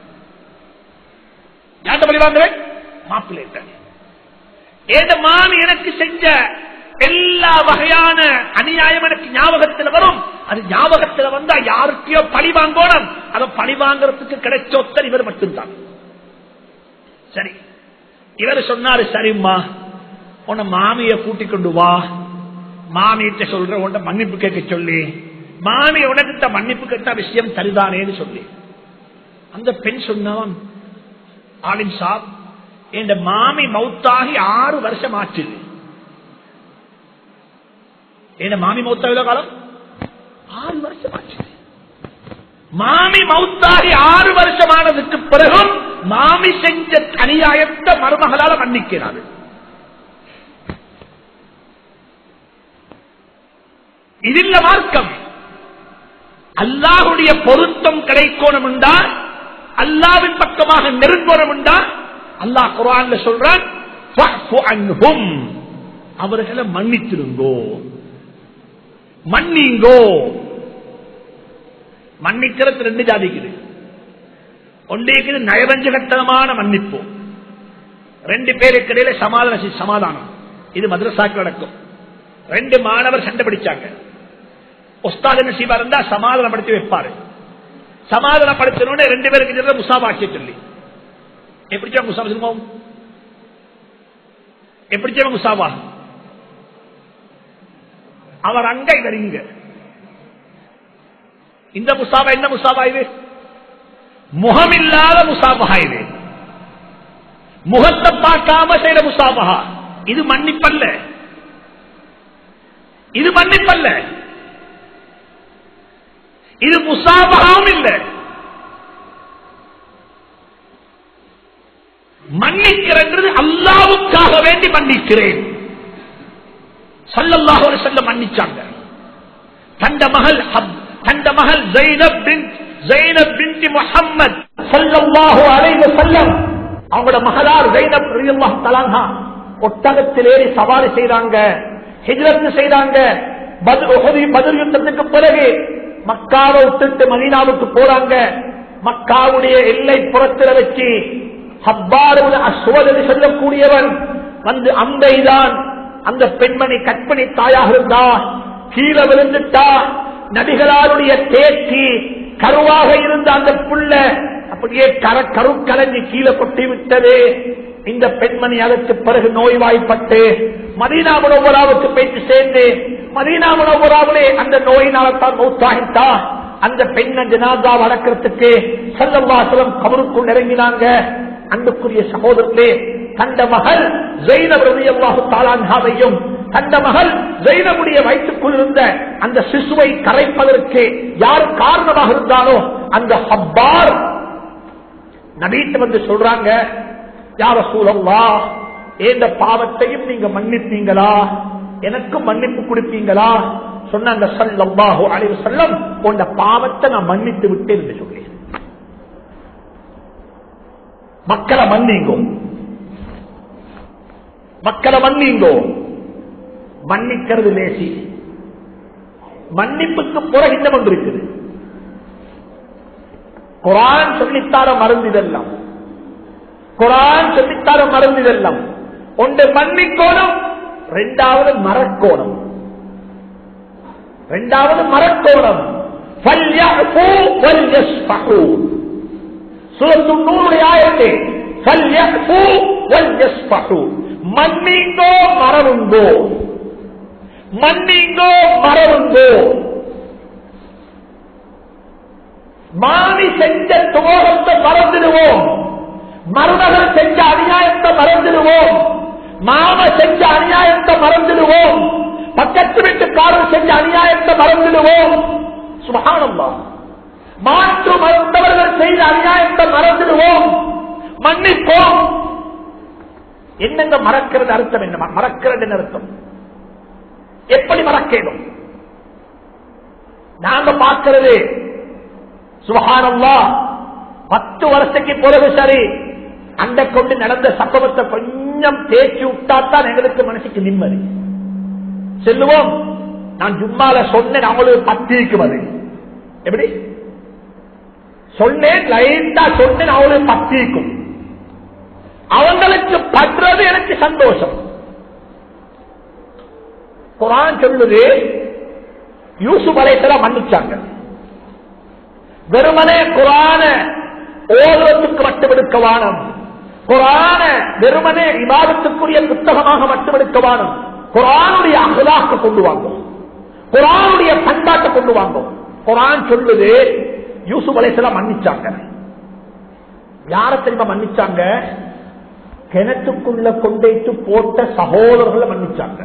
யார்கிட்ட பழி வாங்குறேன் மாப்பிள்ளை என் மாமி எனக்கு செஞ்ச எல்லா வகையான அநியாயம் எனக்கு ஞாபகத்தில் வரும் அது ஞாபகத்தில் வந்தா யாருக்கையோ பழி வாங்கணும் அதை பழி வாங்குறதுக்கு கிடைச்ச ஒத்தர் இவர் மட்டும்தான் சரி இவர் சொன்னாரு சரிம்மா உன்னை மாமிய கூட்டிக் கொண்டு வா மாமியிட்ட சொல்ற உன்ட மன்னிப்பு கேட்க சொல்லி மாமி உனக்கிட்ட மன்னிப்பு கேட்ட விஷயம் சரிதானேன்னு சொல்லி அந்த பெண் சொன்னவன் ஆலிம் சாப் என் மாமி மௌத்தாகி ஆறு வருஷம் ஆச்சு என் மாமி மௌத்தா எவ்வளவு காலம் ஆறு வருஷம் ஆச்சு மாமி மௌத்தாகி ஆறு வருஷமானதுக்கு பிறகும் மாமி செஞ்ச அநியாயத்தை மருமகளால மன்னிக்கிறாரு இதில்ல மார்க்கம் அல்லாஹுடைய பொருத்தம் கிடைக்கணும் உண்டா அல்லாவின் பக்கமாக நெருங்கணும் உண்டா அல்லாஹ் குரான்ல சொல்றான் அவர்களை மன்னித்திருங்கோ மன்னிங்கோ மன்னிக்கிறது ரெண்டு ஜாதிக்குது ஒன்றைக்கு நயவஞ்சகத்தனமான மன்னிப்பு ரெண்டு பேருக்கு இடையில சமாதான சமாதானம் இது மദ്രസാக்கு நடக்கும் ரெண்டு மாணவர் சண்டை பிடிச்சாங்க உஸ்தாத் நசீபா இருந்தா சமாதானப்படுத்தி வைப்பாரு சமாதானப்படுத்தணும்னு ரெண்டு பேருக்கு முசாபாக்கி சொல்லி எப்படி முசாபா சொல்லுவோம் எப்படி முசாபா அவர் அங்க இவர் இங்க இந்த முசாபா என்ன முசாபா இது முகமில்லாத முசாபா இது முகத்தை பார்க்காம செய்யற முசாபா இது மன்னிப்பல்ல இது மன்னிப்பல்ல இது முசாபகாவும் இல்லை மன்னிக்கிறது அல்லாவுக்காக வேண்டி மன்னிக்கிறேன் சல்லல்லாஹு அலைஹி வஸல்லம் மன்னிச்சாங்க தந்த மகள் ஹப்- தந்த மகள் ஜைனப் பின் ஜைனப் பின்தி முஹம்மத் சல்லல்லாஹு அலைஹி வஸல்லம் அவங்களோட மகளார் ஜைனப் ரலியல்லாஹு தஆலா ஒட்டகத்தில் ஏறி சவாரி செய்றாங்க ஹிஜ்ரத் செய்றாங்க பத்ர் உஹது பத்ர் யுத்தத்துக்கு பிறகு மக்காவை விட்டுட்டு மதீனாவுக்கு போறாங்க மக்காவுடைய எல்லை புறத்தில் வச்சு ஹப்பாரு அஸ்வத் என்று சொல்லக்கூடியவன் வந்து அம்பைதான் அந்த பெண்மணி கற்பனை தாயாக இருந்தா கீழே விழுந்துட்டா நபிகளாருடைய தேக்கி கருவாக இருந்த அந்த புள்ள அப்படியே கர கரு கலஞ்சி கீழே கொட்டி விட்டது இந்த பெண்மணி அதற்கு பிறகு நோய்வாய்ப்பட்டு மதீனா முனவராவுக்கு போயிட்டு சேர்ந்து மதீனா முனவராவிலே அந்த நோயினால்தான் மௌத்தாகிட்டா அந்த பெண்ண ஜனாதா வளர்க்கறதுக்கு சல்லல்லாசலம் கபருக்குள் இறங்கினாங்க அன்புக்குரிய சகோதரர்களே தந்த மகள் ஜெயினப் ரலியல்லாஹு தாலான்ஹாவையும் தந்த மகள் ஜெயினபுடைய வயிற்றுக்குள் இருந்த அந்த சிசுவை கரைப்பதற்கு யார் காரணமாக இருந்தானோ அந்த ஹப்பார் நபீட்டு வந்து சொல்றாங்க யார சூழல்லா ஏந்த பாவத்தையும் நீங்க மன்னிப்பீங்களா எனக்கும் மன்னிப்பு கொடுப்பீங்களா சொன்னாங்க சல்லல்லாஹு அலைஹி வஸல்லம் உன்ன பாவத்தை நான் மன்னித்து விட்டேன் என்று சொல்லி மக்களை மன்னிங்கோ மக்களை மன்னிங்கோ மன்னிக்கிறது லேசி மன்னிப்புக்கு பிறகு இன்னும் ஒன்று இருக்குது குரான் சொல்லித்தார மருந்து இதெல்லாம் குரான் சொல்லித்தார மருந்து இதெல்லாம் ஒன்று மன்னிக்கோணம் ரெண்டாவது மரக்கோணம் ரெண்டாவது மரக்கோணம் فَلْيَعْفُوا وَلْيَصْفَحُوا சூரத்து நூறுடைய ஆயத்தை فَلْيَعْفُوا وَلْيَصْفَحُوا மன்னிங்கோ மறவுங்கோ மன்னிங்கோ மறவுங்கோ மாமி செஞ்ச துரோகத்தை மறந்துடுவோம் மருமகள் செஞ்ச அநியாயத்தை மறந்துடுவோம் மாம செஞ்ச அநியாயத்தை மறந்துடுவோம் பக்கத்து வீட்டுக்காரர் செஞ்ச அநியாயத்தை மறந்துடுவோம் சுபகானம்மா மாற்று மருந்தவர்கள் செய்த அநியாயத்தை மறந்துடுவோம் மன்னிப்போம் என்னங்க மறக்கிறது அர்த்தம் என்ன மறக்கிறது அர்த்தம் எப்படி மறக்கணும் நாங்க பார்க்கிறது சுபகானம்மா பத்து வருஷத்துக்கு பிறகு சரி அந்த கொண்டு நடந்த சம்பவத்தை கொஞ்சம் தேய்ச்சி விட்டாத்தான் எங்களுக்கு மனசுக்கு நிம்மதி செல்லுவோம் நான் ஜும்மால சொன்னேன் அவங்களுக்கு பத்திக்கு அது எப்படி சொன்னேன் லைட்டா சொன்னேன் அவங்களுக்கு பத்திக்கும் அவங்களுக்கு பற்றது எனக்கு சந்தோஷம் குரான் சொல்லுது யூசுப் அலைத்தலாம் மன்னிச்சாங்க வெறுமனே குரான ஓதுவதற்கு மட்டுமெடுக்க வானம் குரான வெறுமனே விவாதத்துக்குரிய புத்தகமாக மட்டுமெடுக்க வானம் குரானுடைய அகலாக்க கொண்டு வாங்கும் குரானுடைய பண்பாட்டை கொண்டு வாங்கும் குரான் சொல்லுது யூசுப் அலைசலாம் மன்னிச்சாங்க யார தெரியுமா மன்னிச்சாங்க கிணத்துக்குள்ள கொண்டைட்டு போட்ட சகோதரர்களை மன்னிச்சாங்க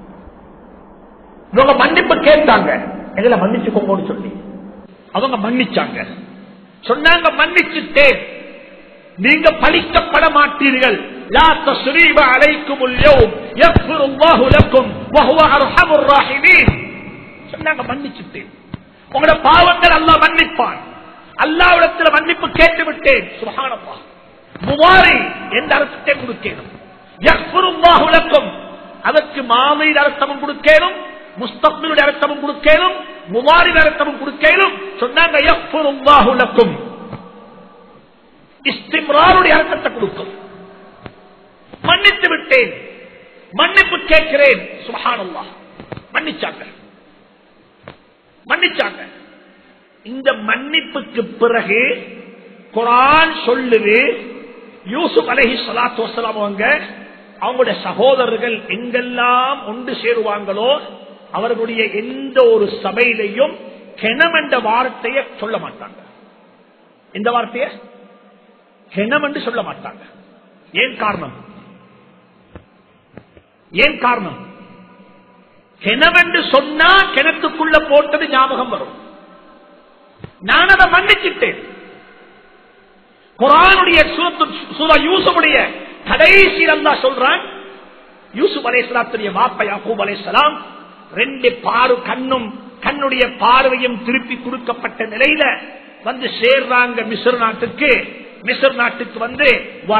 இவங்க மன்னிப்பு கேட்டாங்க எங்களை மன்னிச்சுக்கோங்கன்னு சொல்லி அவங்க மன்னிச்சாங்க சொன்னாங்க மன்னிச்சுட்டேன் நீங்க பழிக்கப்பட மாட்டீர்கள் لا تصريب عليكم اليوم يغفر الله لكم وهو ارحم الراحمين சொன்னாங்க மன்னிச்சுட்டேன் உங்களோட பாவங்கள் அல்லாஹ் மன்னிப்பான் அல்லாவிடத்தில் மன்னிப்பு கேட்டு விட்டேன் சுபஹானல்லாஹ் முவாரி என்ற அர்த்தத்தை கொடுக்கணும் யக்ஃபுருல்லாஹு லக்கும் அதற்கு மாமையின் அர்த்தமும் கொடுக்கணும் முஸ்தக்பிலுடைய அர்த்தமும் கொடுக்கணும் முவாரின் அர்த்தமும் கொடுக்கணும் சொன்னாங்க யக்ஃபுருல்லாஹு லக்கும் இஸ்திம்ராருடைய அர்த்தத்தை கொடுக்கும் மன்னித்து விட்டேன் மன்னிப்பு கேட்கிறேன் சுபஹானல்லாஹ் மன்னிச்சாங்க மன்னிச்சாங்க இந்த மன்னிப்புக்கு பிறகு குரான் சொல்லுது யூசுப் அலஹி சலாத்து வசலாம் அவங்க அவங்களுடைய சகோதரர்கள் எங்கெல்லாம் ஒன்று சேருவாங்களோ அவர்களுடைய எந்த ஒரு சபையிலையும் கெனம் என்ற வார்த்தையை சொல்ல மாட்டாங்க இந்த வார்த்தையை கெனம் என்று சொல்ல மாட்டாங்க ஏன் காரணம் ஏன் காரணம் கிணவென்று சொன்னா கிணத்துக்குள்ள போட்டது ஞாபகம் வரும் நான் அதை மன்னிச்சிட்டேன் குரானுடைய சூரா யூசுடைய கடைசியில் அல்லா சொல்றான் யூசுப் அலேஸ்லாத்துடைய வாப்ப யாக்கூப் அலேஸ்லாம் ரெண்டு பாரு கண்ணும் கண்ணுடைய பார்வையும் திருப்பி கொடுக்கப்பட்ட நிலையில வந்து சேர்றாங்க மிஸ்ர் நாட்டுக்கு மிஸ்ர் நாட்டுக்கு வந்து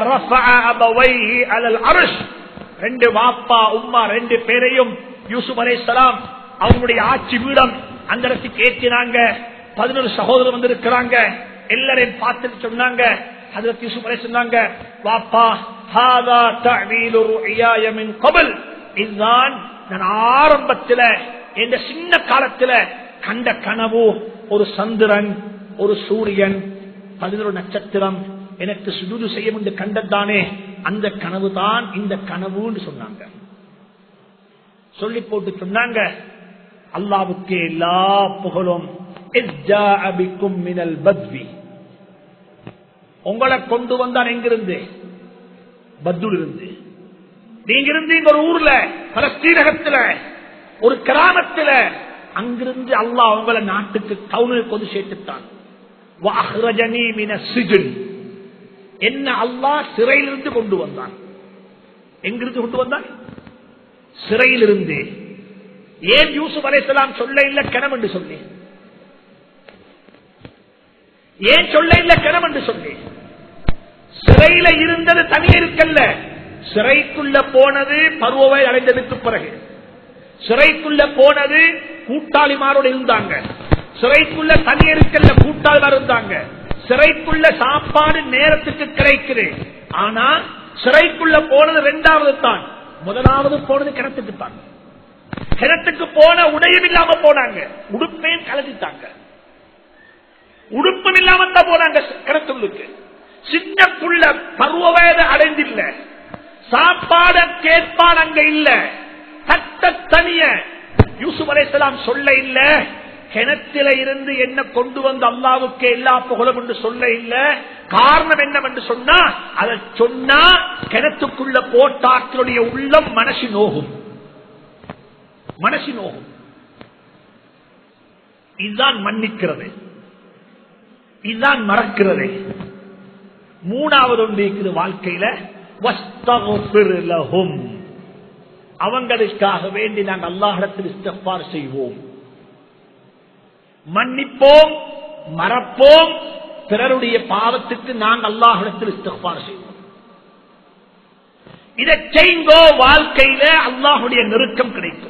ரெண்டு வாப்பா உம்மா ரெண்டு பேரையும் யூசுப் அலேஸ்லாம் அவங்களுடைய ஆட்சி வீடம் அந்த இடத்துக்கு ஏற்றினாங்க பதினொரு சகோதரர் வந்து இருக்கிறாங்க எல்லாரையும் பார்த்துட்டு சொன்னாங்க ஹதரத் யூசுப் அலை சொன்னாங்க வாப்பா ஹாதா தஅவீலு ருஅயாய மின் கபல் இதுதான் நான் ஆரம்பத்துல இந்த சின்ன காலத்துல கண்ட கனவு ஒரு சந்திரன் ஒரு சூரியன் பதினொரு நட்சத்திரம் எனக்கு சுஜூது செய்யும் என்று கண்டதானே அந்த கனவு தான் இந்த கனவுன்னு சொன்னாங்க சொல்லி போட்டு சொன்னாங்க அல்லாவுக்கு எல்லா புகழும் மினல் பத்வி உங்களை கொண்டு வந்தான் எங்கிருந்து பத்துல் இருந்து நீங்க இருந்தீங்க ஒரு ஊர்ல பலஸ்தீனகத்துல ஒரு கிராமத்துல அங்கிருந்து அல்லாஹ் உங்களை நாட்டுக்கு டவுனுக்கு கொண்டு சேர்த்துத்தான் என்ன அல்லாஹ் சிறையிலிருந்து கொண்டு வந்தான் எங்கிருந்து கொண்டு வந்தான் சிறையிலிருந்து ஏன் யூசுப் அலைசலாம் சொல்ல இல்ல கிணம் என்று சொல்லி ஏன் சொல்ல இல்ல கிணம் என்று சொல்லி சிறையில இருந்தது தனி இருக்கல்ல சிறைக்குள்ள போனது பருவவை அடைந்ததுக்கு பிறகு சிறைக்குள்ள போனது கூட்டாளிமாரோடு இருந்தாங்க சிறைக்குள்ள தனி இருக்கல்ல கூட்டாளிமார் இருந்தாங்க சிறைக்குள்ள சாப்பாடு நேரத்துக்கு கிடைக்குது ஆனா சிறைக்குள்ள போனது ரெண்டாவது தான் முதலாவது போனது கிணத்துக்கு தான் கிணத்துக்கு போன உடையும் இல்லாம போனாங்க உடுப்பையும் கலந்துட்டாங்க உடுப்பும் இல்லாம தான் போனாங்க கிணத்துள்ளுக்கு சின்ன புள்ள பருவ வயது அடைந்தில்ல சாப்பாட கேட்பான் அங்க இல்ல தட்ட தனிய யூசுப் அலைசலாம் சொல்ல இல்ல கிணத்தில இருந்து என்ன கொண்டு வந்த அல்லாவுக்கு எல்லா புகழும் என்று சொல்ல இல்ல காரணம் என்னவென்று சொன்னா அதை சொன்னா கிணத்துக்குள்ள போட்டாக்களுடைய உள்ளம் மனசு நோகும் மனசு நோகும் இதுதான் மன்னிக்கிறது இதுதான் மறக்கிறது மூணாவது ஒன்று இருக்குது வாழ்க்கையில அவங்களுக்காக வேண்டி நாங்கள் அல்லாஹிடத்தில் இஸ்தப்பார் செய்வோம் மன்னிப்போம் மறப்போம் பிறருடைய பாவத்துக்கு நாங்கள் அல்லாஹிடத்தில் இஸ்தப்பார் செய்வோம் இதை செய்ங்கோ வாழ்க்கையில அல்லாஹுடைய நெருக்கம் கிடைக்கும்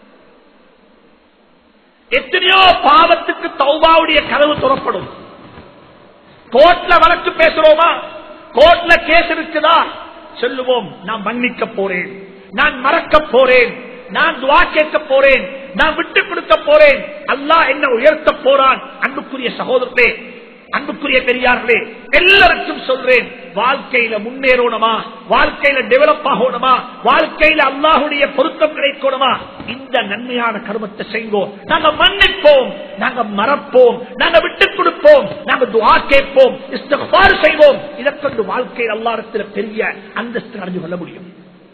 எத்தனையோ பாவத்துக்கு தௌபாவுடைய கதவு துறப்படும் கோர்ட்ல வழக்கு பேசுறோமா கோர்ட்ல கேஸ் இருக்குதா சொல்லுவோம் நான் மன்னிக்க போறேன் நான் மறக்க போறேன் நான் துவா கேட்க போறேன் நான் விட்டு கொடுக்க போறேன் அல்லாஹ் என்ன உயர்த்த போறான் அன்புக்குரிய சகோதரர்களே அன்புக்குரிய பெரியார்களே எல்லாருக்கும் சொல்றேன் வாழ்க்கையில முன்னேறணுமா வாழ்க்கையில டெவலப் ஆகணுமா வாழ்க்கையில அல்லாஹுடைய பொருத்தம் கிடைக்கணுமா இந்த நன்மையான கருமத்தை செய்வோம் நாங்க மன்னிப்போம் நாங்க மறப்போம் நாங்க விட்டுக் கொடுப்போம் நாங்க துவா கேட்போம் இஸ்தகாறு செய்வோம் இதற்கொண்டு வாழ்க்கையில் அல்லாரத்தில் பெரிய அந்தஸ்து அடைஞ்சு கொள்ள முடியும்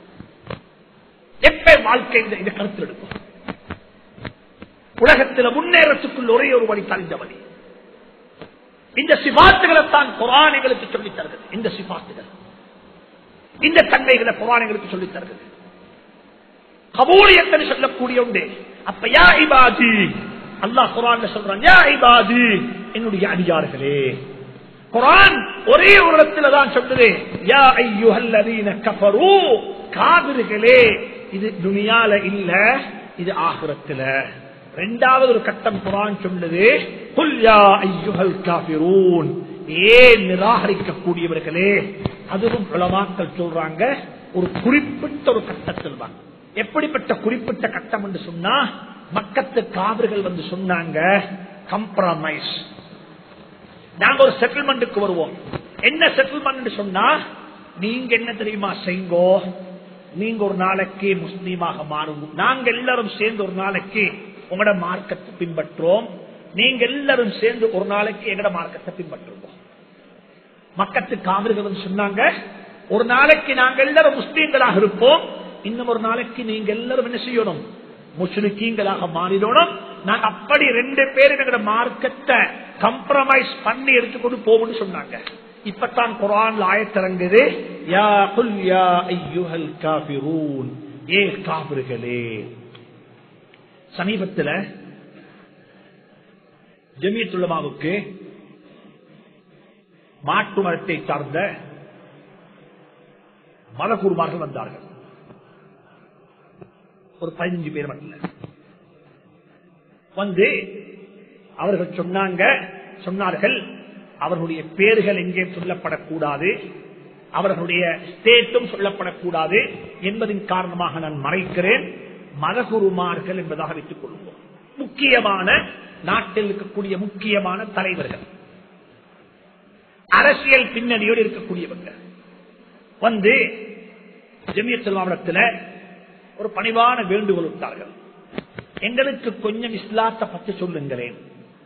எப்ப வாழ்க்கையில் இதை கருத்தில் எடுக்கும் உலகத்தில் முன்னேறத்துக்குள் ஒரே ஒரு வழி தறிந்த வழி இந்த சிபாத்துகளை தான் குரான் எங்களுக்கு சொல்லித் தருகிறது இந்த சிபாத்துகள் இந்த தன்மைகளை குரான் எங்களுக்கு சொல்லித் தருகிறது கபூலியத்தனை சொல்லக்கூடிய உண்டு அப்ப யா இபாதி அல்லாஹ் குரான் சொல்றான் யா இபாதி என்னுடைய அடியார்களே குரான் ஒரே ஒரு இடத்துல தான் சொல்லுது யா ஐயுஹல்லதீன கஃபரு காவிர்களே இது துனியால இல்ல இது ஆகுரத்துல ரெண்டாவது ஒரு கட்டம் குரான் சொல்லுது புல்யா ஐயுகல் காபிரூன் ஏன் நிராகரிக்கக்கூடியவர்களே அதுவும் உலமாக்கள் சொல்றாங்க ஒரு குறிப்பிட்ட ஒரு கட்டத்தில் தான் எப்படிப்பட்ட குறிப்பிட்ட கட்டம் என்று சொன்னா மக்கத்து காவிர்கள் வந்து சொன்னாங்க கம்ப்ரமைஸ் நாங்க ஒரு செட்டில்மெண்ட்டுக்கு வருவோம் என்ன செட்டில்மெண்ட் சொன்னா நீங்க என்ன தெரியுமா செய்ங்கோ நீங்க ஒரு நாளைக்கு முஸ்லீமாக மாறுங்க நாங்க எல்லாரும் சேர்ந்து ஒரு நாளைக்கு உங்களோட மார்க்கத்தை பின்பற்றுவோம் நீங்க எல்லாரும் சேர்ந்து ஒரு நாளைக்கு எங்கட மார்க்கத்தை பின்பற்றுவோம் மக்கத்து காவிர்கள் சொன்னாங்க ஒரு நாளைக்கு நாங்க எல்லாரும் முஸ்லீம்களாக இருப்போம் இன்னும் ஒரு நாளைக்கு நீங்க எல்லாரும் என்ன செய்யணும் முஸ்லிக்கீங்களாக மாறிடணும் நாங்க அப்படி ரெண்டு பேரும் எங்களோட மார்க்கத்தை கம்ப்ரமைஸ் பண்ணி எடுத்துக்கொண்டு போகும்னு சொன்னாங்க இப்பதான் குரான் ஆயத்திறங்குது யா குல் யா ஐயுஹல் காபிரூன் ஏ காபிர்களே சமீபத்தில் ஜமியத்துள்ளமாவுக்கு மாட்டு மரத்தை சார்ந்த மதகுருமார்கள் வந்தார்கள் ஒரு பதினஞ்சு பேர் மட்டும் வந்து அவர்கள் சொன்னாங்க சொன்னார்கள் அவர்களுடைய பேர்கள் எங்கே சொல்லப்படக்கூடாது அவர்களுடைய ஸ்டேட்டும் சொல்லப்படக்கூடாது என்பதின் காரணமாக நான் மறைக்கிறேன் மதகுருமார்கள் என்பதாக வைத்துக் கொள்வோம் முக்கியமான நாட்டில் இருக்கக்கூடிய முக்கியமான தலைவர்கள் அரசியல் பின்னணியோடு இருக்கக்கூடியவங்க வந்து ஜமியத் மாவட்டத்தில் ஒரு பணிவான வேண்டுகோள் விட்டார்கள் எங்களுக்கு கொஞ்சம் இஸ்லாத்தை பற்றி சொல்லுங்களேன்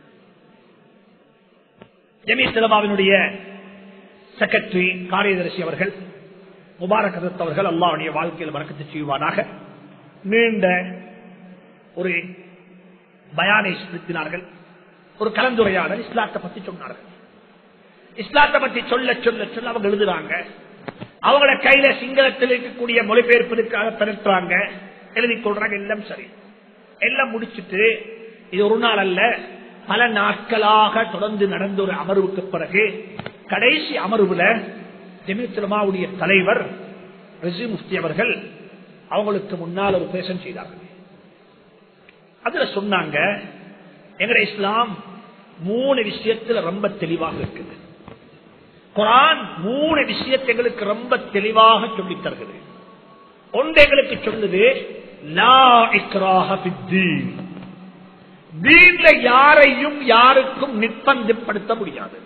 ஜமியத்திலமாவினுடைய செக்ரட்டரி காரியதர்சி அவர்கள் முபாரக் ஹசரத் அவர்கள் அல்லாவுடைய வாழ்க்கையில் வழக்கத்தை செய்வானாக நீண்ட ஒரு பயானை செலுத்தினார்கள் ஒரு கலந்துரையாடல் இஸ்லாத்தை பற்றி சொன்னார்கள் இஸ்லாத்தை பற்றி சொல்ல சொல்ல சொல்ல அவங்க எழுதுறாங்க அவங்கள கையில சிங்களத்தில் இருக்கக்கூடிய மொழிபெயர்ப்பதற்காக பிறத்துறாங்க எழுதி கொள்றாங்க எல்லாம் சரி எல்லாம் முடிச்சுட்டு இது ஒரு நாள் அல்ல பல நாட்களாக தொடர்ந்து நடந்த ஒரு அமர்வுக்கு பிறகு கடைசி அமர்வுல ஜெமித்துலமாவுடைய தலைவர் ரிசி முஃப்தி அவர்கள் அவங்களுக்கு முன்னால் ஒரு பேசன் செய்தார்கள் அதுல சொன்னாங்க எங்கட இஸ்லாம் மூணு விஷயத்துல ரொம்ப தெளிவாக இருக்குது குரான் மூணு விஷயத்தை எங்களுக்கு ரொம்ப தெளிவாக சொல்லித் தருகிறது ஒன்று எங்களுக்கு சொல்லுது லா இக்ராஹ ஃபித்தீன். தீன்ல யாரையும் யாருக்கும் நிர்பந்தப்படுத்த முடியாது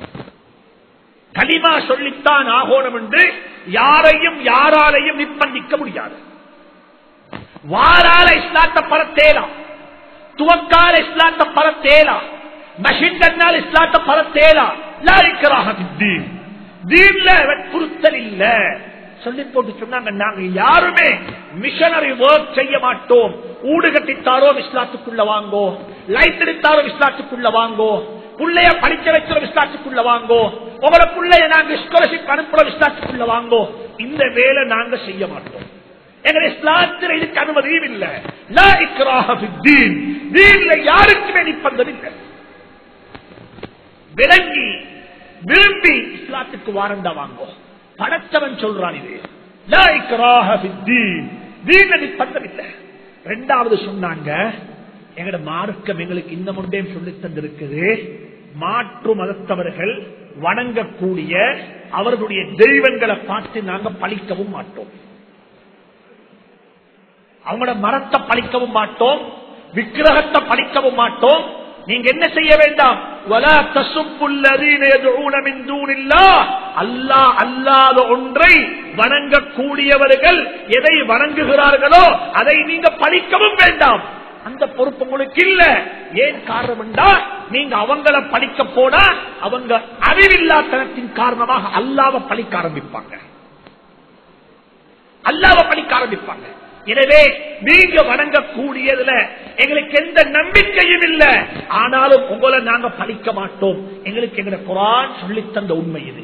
கலிமா சொல்லித்தான் ஆகோணும் என்று யாரையும் யாராலையும் நிர்பந்திக்க முடியாது வாரால இஸ்லாத்தை பரத்தேலாம் துவக்கால இஸ்லாத்தை பரத்தேலாம் மஷின் கண்ணால் இஸ்லாத்தை பரத்தேலாம் லாரிக்கராக தீன் தீன்ல வற்புறுத்தல் இல்ல சொல்லி போட்டு சொன்னாங்க நாங்க யாருமே மிஷனரி ஒர்க் செய்ய மாட்டோம் ஊடு கட்டித்தாரோ இஸ்லாத்துக்குள்ள வாங்கோ லைட் எடுத்தாரோ இஸ்லாத்துக்குள்ள வாங்கோ புள்ளைய படிக்க வைக்கிறோம் இஸ்லாத்துக்குள்ள வாங்கோ உங்களோட புள்ளைய நாங்க ஸ்காலர்ஷிப் அனுப்புறோம் இஸ்லாத்துக்குள்ள வாங்கோ இந்த வேலை நாங்க செய்ய மாட்டோம் எங்க இஸ்லாத்தில் இதுக்கு அனுமதியும் இல்லை லா இக்ராஹ ஃபித்தீன். தீன்ல யாருக்குமே நிப்பந்தம் இல்லை விளங்கி விரும்பி இஸ்லாத்துக்கு வாரண்டா வாங்கோ படைச்சவன் சொல்றான் இது லா இக்ராஹ ஃபித்தீன். தீன்ல நிப்பந்தம் இல்லை ரெண்டாவது சொன்னாங்க எங்கட மார்க்கம் எங்களுக்கு இந்த முண்டையும் சொல்லி தந்திருக்குது மாற்று மதத்தவர்கள் வணங்கக்கூடிய அவர்களுடைய தெய்வங்களை பார்த்து நாங்க பழிக்கவும் மாட்டோம் அவங்களோட மரத்தை பழிக்கவும் மாட்டோம் விக்கிரகத்தை பழிக்கவும் மாட்டோம் நீங்க என்ன செய்ய வேண்டாம் وَلَا تَسُبُّوا الَّذِينَ يَدْعُونَ مِن دُونِ اللَّهِ அல்லாஹ் அல்லாத ஒன்றை வணங்கக்கூடியவர்கள் எதை வணங்குகிறார்களோ அதை நீங்க பழிக்கவும் வேண்டாம் அந்த பொறுப்பு உங்களுக்கு இல்ல ஏன் காரணம் என்றா நீங்க அவங்கள படிக்க போனா அவங்க அறிவில்லாத்தனத்தின் காரணமாக அல்லாவ பழிக்க ஆரம்பிப்பாங்க அல்லாவ படிக்க ஆரம்பிப்பாங்க எனவே நீங்க வணங்கக்கூடியதுல எங்களுக்கு எந்த நம்பிக்கையும் இல்ல ஆனாலும் உங்களை நாங்க படிக்க மாட்டோம் எங்களுக்கு எங்க குரான் சொல்லித் தந்த உண்மை இது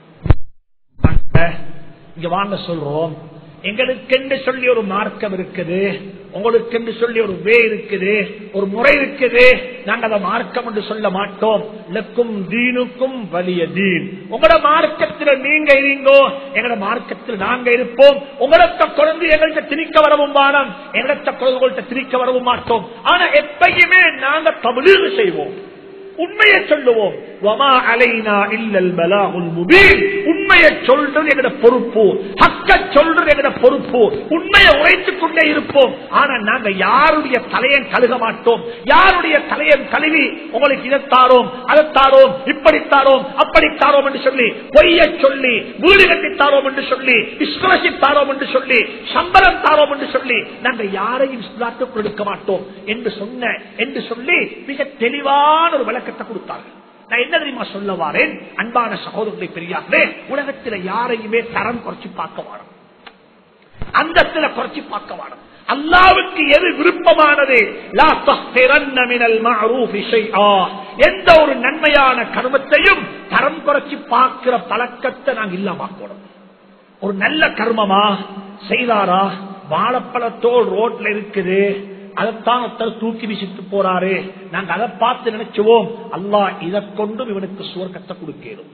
இங்க வாங்க சொல்றோம் எங்களுக்கு என்று சொல்லி ஒரு மார்க்கம் இருக்குது உங்களுக்கு என்று சொல்லி ஒரு வே இருக்குது ஒரு முறை இருக்குது நாங்க அதை மார்க்கம் என்று சொல்ல மாட்டோம் லக்கும் தீனுக்கும் வலிய தீன் உங்களோட மார்க்கத்தில் நீங்க இருங்கோ எங்களோட மார்க்கத்தில் நாங்க இருப்போம் உங்களத்த குழந்தை எங்கள்கிட்ட திணிக்க வரவும் வானம் எங்களத்த குழந்தைகள்கிட்ட திணிக்க வரவும் மாட்டோம் ஆனா எப்பயுமே நாங்க தமிழீடு செய்வோம் உண்மையை சொல்லுவோம் வமா அலைனா இல்லல் பலாகுல் முபீன் உண்மையை சொல்றது எங்கட பொறுப்பு ஹக்க சொல்றது எங்கட பொறுப்பு உண்மையை உழைத்துக் கொண்டே இருப்போம் ஆனா நாங்க யாருடைய தலையன் கழுக மாட்டோம் யாருடைய தலையன் கழுவி உங்களுக்கு இதைத்தாரோம் அதைத்தாரோம் இப்படித்தாரோம் அப்படித்தாரோம் என்று சொல்லி பொய்ய சொல்லி வீடு கட்டித்தாரோம் என்று சொல்லி ஸ்காலர்ஷிப் தாரோம் என்று சொல்லி சம்பளம் தாரோம் என்று சொல்லி நாங்க யாரையும் இஸ்லாத்துக்கு எடுக்க மாட்டோம் என்று சொன்ன என்று சொல்லி மிக தெளிவான ஒரு விளக்கத்தை கொடுத்தார்கள் நான் என்ன தெரியுமா சொல்ல வாரேன் அன்பான சகோதரர்களை பெரியார்களே உலகத்தில் யாரையுமே தரம் குறைச்சு பார்க்க வாரம் அந்தத்துல குறைச்சி பார்க்க வேணும் அல்லாவுக்கு எது விருப்பமானது லா தஹ்திரன்ன மினல் மஅரூஃபி ஷைஆ. எந்த ஒரு நன்மையான கர்மத்தையும் தரம் குறைச்சி பார்க்கிற பழக்கத்தை நாங்க இல்லாமக்கணும் ஒரு நல்ல கர்மமா செய்தாரா வாழைப்பழத்தோல் ரோட்ல இருக்குது அதைத்தான் ஒருத்தர் தூக்கி வீசிட்டு போறாரு நாங்க அதை பார்த்து நினைச்சுவோம் அல்லாஹ் இதை கொண்டும் இவனுக்கு சுவர்க்கத்தை கொடுக்கிறோம்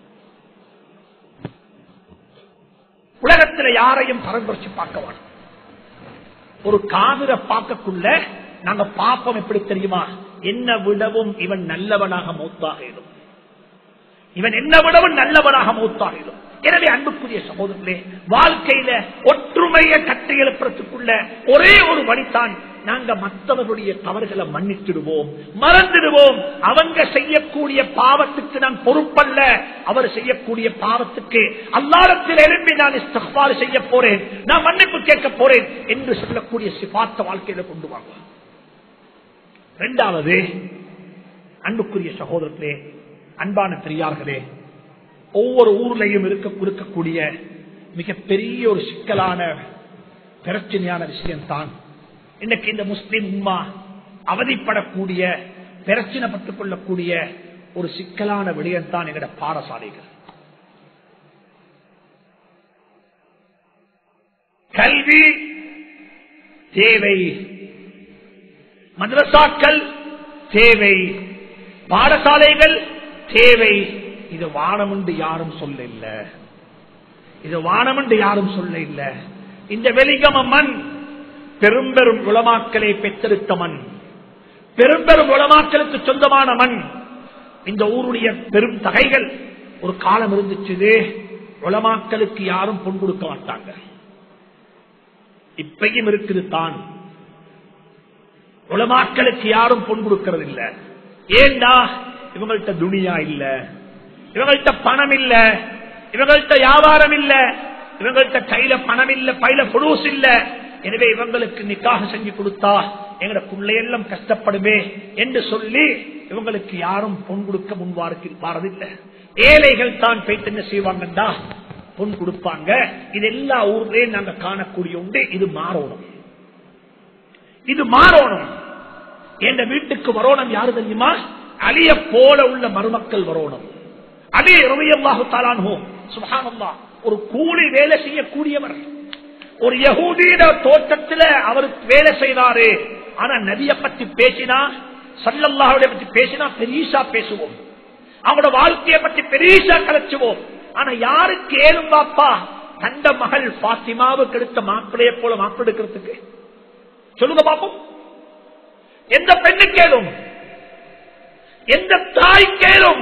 உலகத்துல யாரையும் தரம் குறைச்சு பார்க்க வேணும் ஒரு காவிர பார்க்கக்குள்ள நாங்க பாப்போம் எப்படி தெரியுமா என்ன விடவும் இவன் நல்லவனாக மூத்தாகிடும் இவன் என்ன விடவும் நல்லவனாக மூத்தாகிடும் எனவே அன்புக்குரிய சகோதரர்களே வாழ்க்கையில ஒற்றுமையை கட்டி எழுப்புறதுக்குள்ள ஒரே ஒரு வழிதான் நாங்க மற்றவர்களுடைய தவறுகளை மன்னிச்சிடுவோம் மறந்துடுவோம் அவங்க செய்யக்கூடிய பாவத்துக்கு நான் பொறுப்பல்ல அவர் செய்யக்கூடிய பாவத்துக்கு அல்லாரத்தில் எழுப்பி நான் இஸ்தக்பார் செய்ய போறேன் நான் மன்னிப்பு கேட்க போறேன் என்று சொல்லக்கூடிய சிபாத்த வாழ்க்கையில கொண்டு வாங்க இரண்டாவது அன்புக்குரிய சகோதரர்களே அன்பான பெரியார்களே ஒவ்வொரு ஊர்லயும் இருக்க இருக்கக்கூடிய மிகப்பெரிய ஒரு சிக்கலான பிரச்சனையான விஷயம்தான் இன்னைக்கு இந்த முஸ்லிம் உம்மா அவதிப்படக்கூடிய பிரச்சனைப்பட்டுக் கொள்ளக்கூடிய ஒரு சிக்கலான விடயம்தான் எங்கட பாடசாலைகள் கல்வி தேவை மதரசாக்கள் தேவை பாடசாலைகள் தேவை இது வானம் என்று யாரும் சொல்ல இல்ல இது வானம் என்று யாரும் சொல்ல இல்ல இந்த வெளிகம மண் பெரும்பெரும் உளமாக்களை பெற்றெடுத்த மண் பெரும்பெரும் உளமாக்களுக்கு சொந்தமான மண் இந்த ஊருடைய பெரும் தகைகள் ஒரு காலம் இருந்துச்சு உளமாக்களுக்கு யாரும் பொன் கொடுக்க மாட்டாங்க இப்பையும் இருக்குது தான் உலமாக்களுக்கு யாரும் பொன் கொடுக்கிறது இல்ல ஏண்டா இவங்கள்ட்ட துணியா இல்ல இவங்கள்ட்ட பணம் இல்ல இவங்கள்ட்ட வியாபாரம் இல்ல இவங்கள்ட்ட கையில பணம் இல்ல பையில புடூஸ் இல்ல எனவே இவங்களுக்கு நிக்காக செஞ்சு கொடுத்தா எங்கட பிள்ளையெல்லாம் கஷ்டப்படுமே என்று சொல்லி இவங்களுக்கு யாரும் பொன் கொடுக்க முன்வாருக்கு பாரதில்லை ஏழைகள் தான் போயிட்டு என்ன செய்வாங்கண்டா பொன் கொடுப்பாங்க இது எல்லா ஊர்லயும் நாங்க காணக்கூடிய உண்டு இது மாறணும் இது மாறணும் என்ற வீட்டுக்கு வரணும் யாரு தெரியுமா அலிய போல உள்ள மருமக்கள் வரணும் அலிய ரவியல்லாஹு தாலானோ சுபானல்லா ஒரு கூலி வேலை செய்யக்கூடியவர் ஒரு யகூதீன தோட்டத்தில் அவர் வேலை செய்தாரு ஆனா நதிய பத்தி பேசினா சல்லல்லாஹுடைய பத்தி பேசினா பெரியசா பேசுவோம் அவனோட வாழ்க்கையை பத்தி பெரியசா கலைச்சுவோம் ஆனா யாருக்கு ஏழும் பாப்பா தந்த மகள் பாத்திமாவுக்கு எடுத்த மாப்பிளைய போல மாப்பிள்ளை எடுக்கிறதுக்கு சொல்லுங்க பாப்போம் எந்த பெண்ணு கேளும் எந்த தாய் கேளும்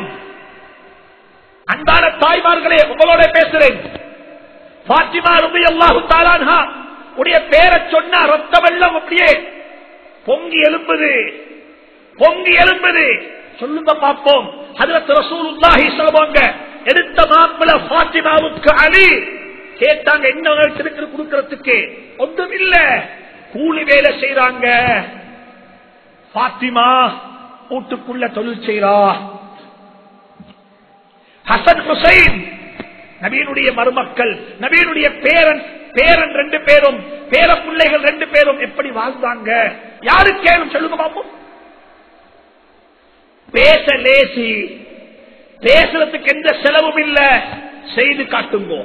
அன்பான தாய்மார்களே உங்களோட பேசுறேன் பாத்திமா ரபி அல்லாஹு தாலான்ஹா உடைய பேரை சொன்னா ரத்த வெள்ளம் அப்படியே பொங்கி எழும்புது பொங்கி எழும்புது சொல்லுங்க பார்ப்போம் அதுல ரசூலுல்லாஹி சொல்லுவாங்க எடுத்த மாப்பிள பாத்திமாவுக்கு அலி கேட்டாங்க என்ன இருக்கு கொடுக்கறதுக்கு ஒன்றும் இல்ல கூலி வேலை செய்யறாங்க பாத்திமா வீட்டுக்குள்ள தொழில் செய்யறா ஹசன் ஹுசைன் நபீனுடைய மருமக்கள் நபீனுடைய பேரன் பேரன் ரெண்டு பேரும் பேர பிள்ளைகள் ரெண்டு பேரும் எப்படி வாழ்ந்தாங்க யாரு கேளும் சொல்லுங்க பாப்போம் பேச லேசி பேசுறதுக்கு எந்த செலவும் இல்ல செய்து காட்டுங்கோ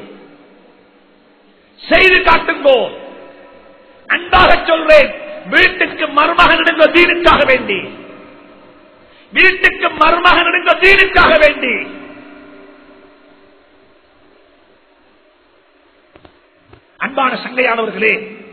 செய்து காட்டுங்கோ அன்பாக சொல்றேன் வீட்டுக்கு மருமகன் எடுங்க தீனுக்காக வேண்டி வீட்டுக்கு மருமகன் எடுங்க தீனுக்காக வேண்டி அன்பான சங்கையானவர்களே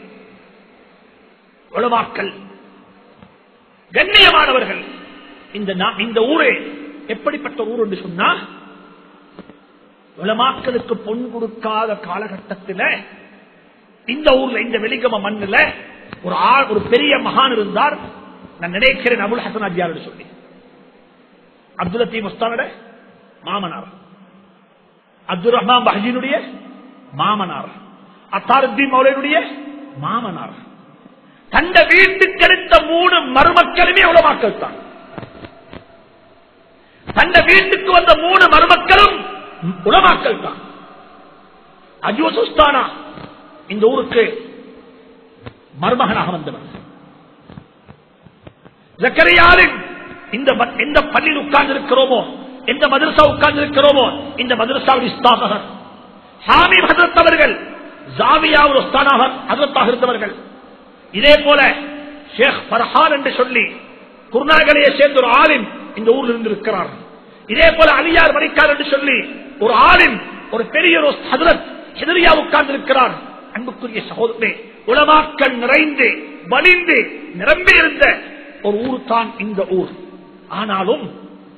உளமாக்கல் கண்ணியமானவர்கள் இந்த நா- இந்த ஊரே எப்படிப்பட்ட ஊர் என்று சொன்னா உலமாக்களுக்கு பொன் கொடுக்காத காலகட்டத்தில் இந்த ஊர்ல இந்த வெளிகம மண்ணுல ஒரு ஆள் ஒரு பெரிய மகான் இருந்தார் நான் நினைக்கிறேன் அபுல் ஹசன் அஜியார் சொல்லி அப்துல் லத்தீப் முஸ்தானோட மாமனார் அப்துல் ரஹ்மான் பஹஜினுடைய மாமனார் அத்தாருத்தீன் மௌலனுடைய மாமனார் தந்த வீட்டுக்கு எடுத்த மூணு மருமக்களுமே உலமாக்கள் தான் தந்த வீட்டுக்கு வந்த மூணு மருமக்களும் உலமாக்கள் தான் அஜூசுஸ்தானா இந்த ஊருக்கு மருமகனாக வந்தவர் ஜக்கரியாவின் இந்த ம- எந்த பள்ளியில் உட்கார்ந்து இருக்கிறோமோ எந்த மதரசா உட்கார்ந்து இருக்கிறோமோ இந்த மதரசாவுடைய ஸ்தாபகர் சாமி ஹசரத் அவர்கள் ஜாவியாவில் உஸ்தானாக ஹசரத்தாக இருந்தவர்கள் இதே போல ஷேக் பர்ஹான் என்று சொல்லி குருநாகலையை சேர்ந்த ஒரு ஆலிம் இந்த ஊரில் இருந்திருக்கிறார் இதே போல அலியார் மணிக்கார் என்று சொல்லி ஒரு ஆலிம் ஒரு பெரிய ஒரு ஹதரத் எதிரியா உட்கார்ந்து இருக்கிறார் அன்புக்குரிய சகோதரே உலமாக்கள் நிறைந்து வலிந்து நிரம்பி இருந்த ஒரு ஊர் தான் இந்த ஊர் ஆனாலும்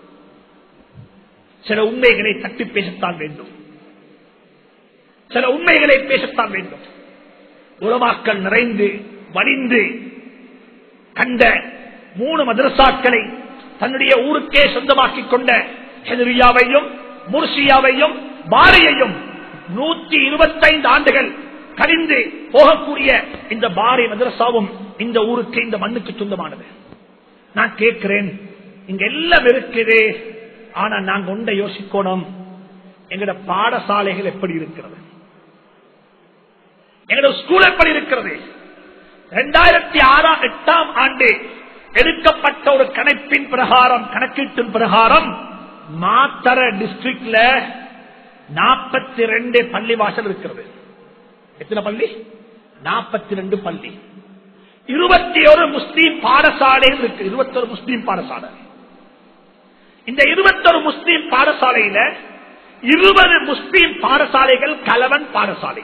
சில உண்மைகளை தட்டி பேசத்தான் வேண்டும் சில உண்மைகளை பேசத்தான் வேண்டும் உலமாக்கள் நிறைந்து வலிந்து கண்ட மூணு மதரசாக்களை தன்னுடைய ஊருக்கே சொந்தமாக்கிக் கொண்ட ஹெதரியாவையும் முர்சியாவையும் பாரியையும் நூற்றி இருபத்தைந்து ஆண்டுகள் கழிந்து போகக்கூடிய இந்த பாரி மதரசாவும் இந்த ஊருக்கு இந்த மண்ணுக்கு சொந்தமானது நான் கேட்கிறேன் இங்க எல்லாம் இருக்குது ஆனா நாங்க ஒன்றை யோசிக்கணும் எங்கட பாடசாலைகள் எப்படி இருக்கிறது எங்களோட ஸ்கூல் எப்படி இருக்கிறது இரண்டாயிரத்தி ஆறாம் எட்டாம் ஆண்டு எடுக்கப்பட்ட ஒரு கணக்கின் பிரகாரம் கணக்கீட்டின் பிரகாரம் மாத்தர டிஸ்ட்ரிக்ட்ல நாற்பத்தி ரெண்டு பள்ளி வாசல் இருக்கிறது எத்தனை பள்ளி நாற்பத்தி ரெண்டு பள்ளி இருபத்தி ஒரு முஸ்லீம் பாடசாலைகள் இருக்கு இருபத்தொரு முஸ்லீம் பாடசாலை இந்த இருபத்தொரு முஸ்லீம் பாடசாலையில இருபது முஸ்லீம் பாடசாலைகள் கலவன் பாடசாலை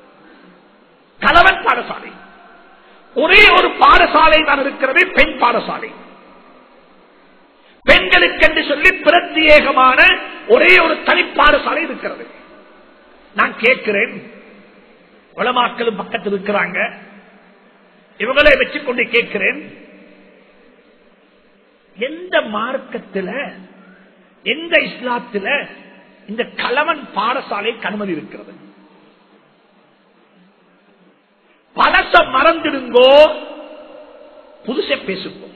கலவன் பாடசாலை ஒரே ஒரு பாடசாலை தான் இருக்கிறது பெண் பாடசாலை பெண்களுக்கு என்று சொல்லி பிரத்யேகமான ஒரே ஒரு தனி பாடசாலை இருக்கிறது நான் கேட்கிறேன் உலமாக்களும் பக்கத்தில் இருக்கிறாங்க இவங்களை வச்சுக்கொண்டு கேட்கிறேன் எந்த மார்க்கத்தில் எந்த இஸ்லாத்தில் இந்த கலவன் பாடசாலைக்கு அனுமதி இருக்கிறது பழச மறந்துடுங்கோ புதுசை பேசுங்கோ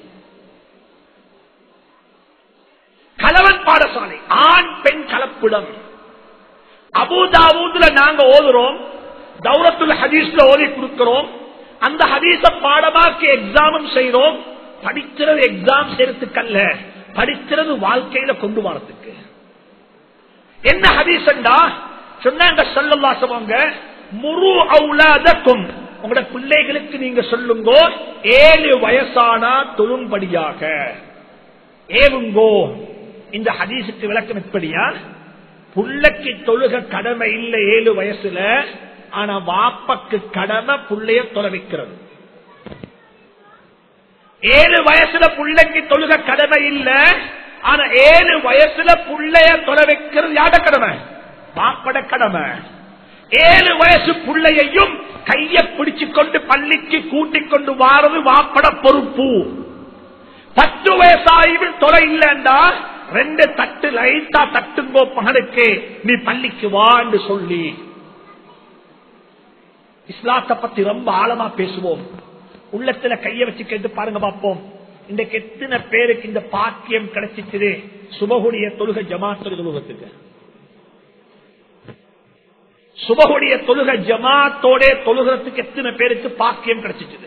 கலவன் பாடசாலை ஆண் பெண் கலப்பிடம் அபுதாவூதுல நாங்க ஓதுறோம் தௌரத்துல ஹதீஸ்ல ஓதி கொடுக்கிறோம் அந்த ஹதீஸ பாடமாக்கி எக்ஸாமும் செய்யறோம் படிக்கிறது எக்ஸாம் செய்யறதுக்கல்ல படிக்கிறது வாழ்க்கையில கொண்டு வரதுக்கு என்ன ஹதீசண்டா சொன்னாங்க சொல்லவாசவங்க முரு அவுலாதக்கும் உங்களோட பிள்ளைகளுக்கு நீங்க சொல்லுங்கோ ஏழு வயசானா தொழும்படியாக ஏவுங்கோ இந்த ஹதீஸுக்கு விளக்கம் எப்படியா புள்ளைக்கு தொழுக கடமை இல்லை ஏழு வயசுல ஆனா வாப்பக்கு கடமை புள்ளைய தொலை வைக்கிறது ஏழு வயசுல புள்ளைக்கு தொழுக கடமை இல்ல ஆனா ஏழு வயசுல புள்ளைய தொலை வைக்கிறது யாட கடமை வாப்பட கடமை ஏழு வயசு புள்ளையையும் கைய பிடிச்சு கொண்டு பள்ளிக்கு கூட்டிக் கொண்டு வாரது வாப்பட பொறுப்பு பத்து வயசாயும் தொலை இல்லைண்டா ரெண்டு தட்டு லைட்டா தட்டுங்கோ பகனுக்கு நீ பள்ளிக்கு வா என்று சொல்லி இஸ்லாத்தை பத்தி ரொம்ப ஆழமா பேசுவோம் உள்ளத்துல கைய வச்சு கேட்டு பாருங்க பார்ப்போம் இன்றைக்கு எத்தனை பேருக்கு இந்த பாக்கியம் கிடைச்சிச்சு சுபகுடைய தொழுக ஜமாத்துடைய தொழுகத்துக்கு சுபகுடைய தொழுக ஜமாத்தோட தொழுகிறதுக்கு எத்தனை பேருக்கு பாக்கியம் கிடைச்சிச்சு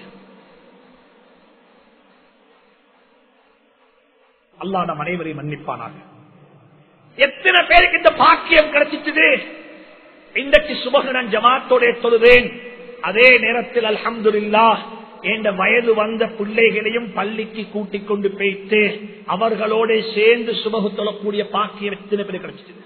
அல்லா நம் அனைவரையும் மன்னிப்பானாக எத்தனை பேருக்கு இந்த பாக்கியம் கிடைச்சிச்சு இன்றைக்கு சுபகனன் ஜமாத்தோட தொழுவேன் அதே நேரத்தில் அல்ஹம்துல்லா என்ற வயது வந்த பிள்ளைகளையும் பள்ளிக்கு கூட்டிக் கொண்டு போயிட்டு அவர்களோட சேர்ந்து சுபகு தொழக்கூடிய பாக்கியம் எத்தனை பேர் கிடைச்சிது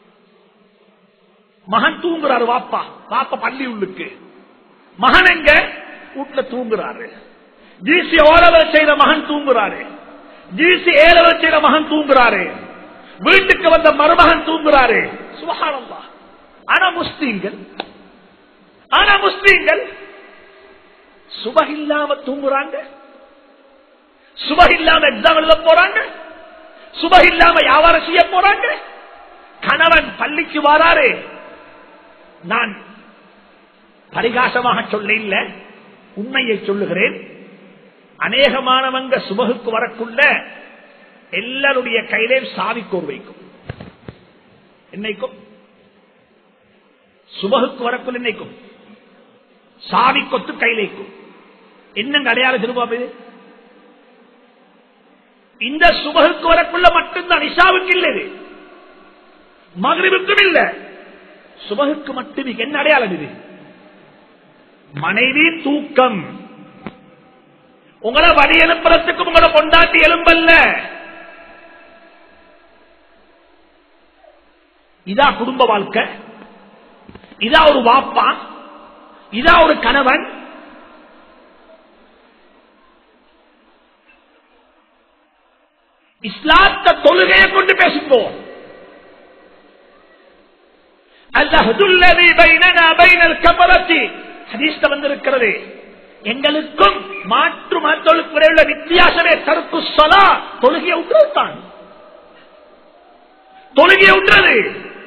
மகன் தூங்குறாரு வாப்பா வாப்பா பள்ளி உள்ளுக்கு மகன் எங்க வீட்டுல தூங்குறாரு ஜிசி ஓரவர் செய்த மகன் தூங்குறாரு ஜிசி ஏழவர் செய்த மகன் தூங்குறாரு வீட்டுக்கு வந்த மருமகன் தூங்குறாரு சுகானந்தா ஆனா முஸ்லீம்கள் ஆனா முஸ்லீம்கள் சுபக இல்லாம தூங்குறாங்க சுபக இல்லாம எக்ஸாம் எழுத போறாங்க சுபக இல்லாம வியாபாரம் செய்ய போறாங்க கணவன் பள்ளிக்கு வாராரு நான் பரிகாசமாக சொல்ல இல்ல உண்மையை சொல்லுகிறேன் அநேகமானவங்க சுபகுக்கு வரக்குள்ள எல்லாருடைய கையிலே சாவிக்கோர் வைக்கும் என்னைக்கும் சுபகுக்கு வரக்குள்ள என்னைக்கும் சாவி கொத்து கையிலேக்கும் என்னங்க அடையாளம் திரும்ப இது இந்த சுபகுக்கு வரக்குள்ள மட்டும்தான் இஷாவுக்கு இல்லை இது மகிழ்வுக்கும் இல்ல சுபகுக்கு மட்டும் இது என்ன அடையாளம் இது மனைவி தூக்கம் உங்களை வழி எழுப்புறதுக்கும் உங்களை கொண்டாட்டி எலும்பல்ல இதா குடும்ப வாழ்க்கை இதா ஒரு வாப்பா இதா ஒரு கணவன் இஸ்லாத்த தொழுகையை கொண்டு பேசுவோம் அல்லஹதுல்லதி பைனனா பைனல் கபரத்தி ஹதீஸ்ல வந்திருக்கிறது எங்களுக்கும் மாற்று மாற்றலுக்கு உள்ள வித்தியாசமே தருக்கு சொலா தொழுகையை விட்டுறது தான் தொழுகையை விட்டுறது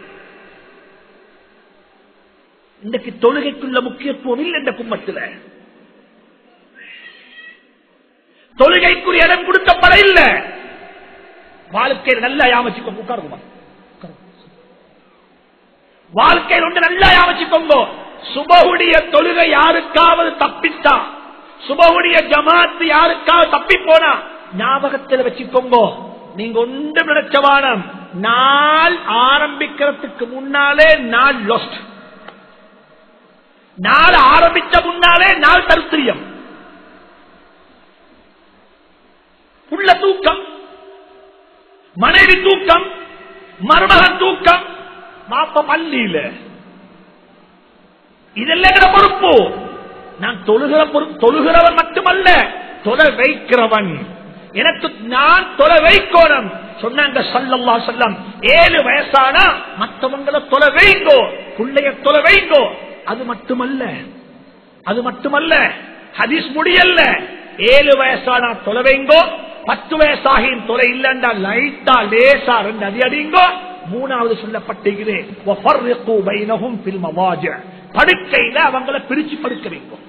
இன்றைக்கு தொழுகைக்குள்ள முக்கியத்துவம் இல்லை இந்த கும்பத்தில் தொழுகைக்குரிய இடம் கொடுக்கப்பட இல்லை வாழ்க்கையில் நல்லா யாமச்சிக்கோங்க உட்காருமா வாழ்க்கையில் ஒன்று நல்லா யாமச்சிக்கோங்க சுபகுடைய தொழுகை யாருக்காவது தப்பித்தா சுபகுடைய ஜமாத்து யாருக்காவது தப்பி போனா ஞாபகத்தில் வச்சுக்கோங்க நீங்க ஒன்றும் நினைச்சவானம் நாள் ஆரம்பிக்கிறதுக்கு முன்னாலே நாள் லொஸ்ட் நாள் ஆரம்பிச்ச முன்னாலே நாள் தருத்திரியம் உள்ள தூக்கம் மனைவி தூக்கம் மருமகன் தூக்கம் மாப்ப பள்ளியில இதெல்லாம் எங்கட பொறுப்பு நான் தொழுகிற பொறுப்பு தொழுகிறவன் மட்டுமல்ல தொலை வைக்கிறவன் எனக்கு நான் தொலை வைக்கோணும் சொன்னாங்க சல்லல்லா சொல்லம் ஏழு வயசானா மற்றவங்களை தொலை வைங்கோ பிள்ளைய தொலை வைங்கோ அது மட்டுமல்ல அது மட்டுமல்ல ஹதீஸ் முடியல்ல ஏழு வயசானா தொலை வைங்கோ பத்து வயசாகியும் தொலை இல்லண்டா லைட்டா லேசா ரெண்டு அடி அடிங்கோ மூணாவது சொல்லப்பட்டிருக்கிறேன் படுக்கையில அவங்களை பிரிச்சு படுக்க வைக்கும்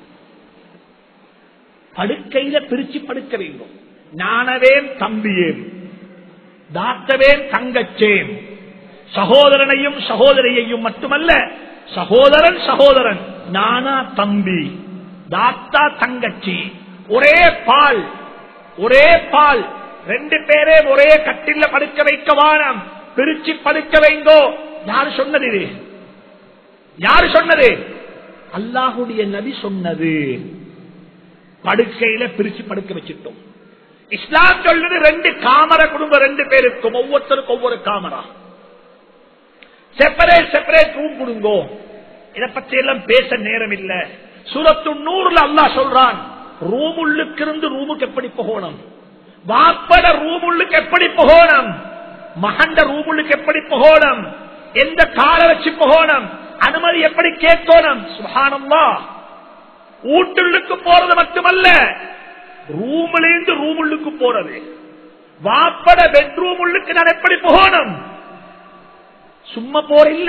படுக்கையில பிரிச்சு படுக்க வைக்கும் நானவேன் தம்பியேன் தாத்தவேன் தங்கச்சேன் சகோதரனையும் சகோதரியையும் மட்டுமல்ல சகோதரன் சகோதரன் நானா தம்பி தாத்தா தங்கச்சி ஒரே பால் ஒரே பால் ரெண்டு பேரே ஒரே கட்டில படுக்க வைக்க வானம் பிரிச்சு படுக்க வைங்கோ யாரு சொன்னது இது யாரு சொன்னது அல்லாஹுடைய நபி சொன்னது படுக்கையில பிரிச்சு படுக்க வச்சுட்டோம் இஸ்லாம் சொல்றது ரெண்டு காமர குடும்பம் ரெண்டு பேருக்கும் ஒவ்வொருத்தருக்கும் ஒவ்வொரு காமரா செப்பரேட் செப்பரேட் ரூம் கொடுங்கோ இதை பற்றி எல்லாம் பேச நேரம் இல்ல சூரத்து நூறுல அல்லா சொல்றான் ரூம் உள்ளுக்கு இருந்து ரூமுக்கு எப்படி போகணும் வாப்பட ரூம் உள்ளுக்கு எப்படி போகணும் மகண்ட ரூம் உள்ளுக்கு எப்படி போகணும் எந்த கால வச்சு போகணும் அனுமதி எப்படி கேட்கணும் சுகானம்மா வீட்டுள்ளுக்கு போறது மட்டுமல்ல ரூம்ல இருந்து ரூம் உள்ளுக்கு போறது வாப்பட பெட்ரூம் உள்ளுக்கு நான் எப்படி போகணும் சும்மா போற இல்ல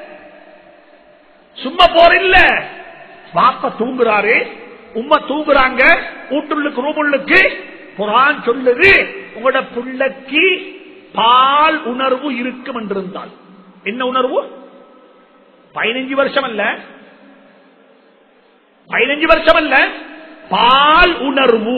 சும்மா போற இல்ல வாப்ப தூங்குறாரு உம்மா தூங்குறாங்க வீட்டுள்ளுக்கு ரூம் உள்ளுக்கு புறான் சொல்லுது உங்களோட புள்ளக்கு பால் உணர்வு இருக்கும் என்றிருந்தால் என்ன உணர்வு பதினஞ்சு வருஷம் அல்ல பதினஞ்சு வருஷம் அல்ல பால் உணர்வு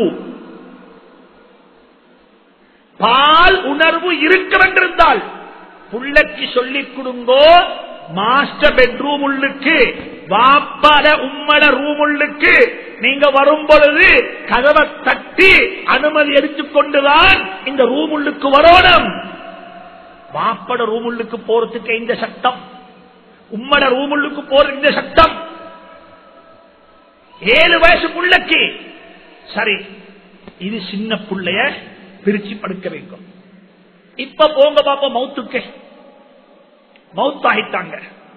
பால் உணர்வு இருக்கும் என்றிருந்தால் புள்ளக்கு சொல்லிக் கொடுங்கோ மாஸ்டர் பெட்ரூம் உள்ளுக்கு வாப்பாட உம்மட ரூம் உள்ளுக்கு நீங்க வரும் பொழுது கதவை தட்டி அனுமதி எடுத்துக் கொண்டுதான் இந்த ரூம் உள்ளுக்கு வரணும் வாப்பட ரூம் உள்ளுக்கு போறதுக்கு இந்த சட்டம் உம்மட ரூம் உள்ளுக்கு போற இந்த சட்டம் ஏழு வயசு புள்ளக்கு சரி இது சின்ன புள்ளைய பிரிச்சு படுக்க வைக்கும் இப்ப போங்க பாப்பா மவுத்துக்கு மவுத்தாகிட்டாங்க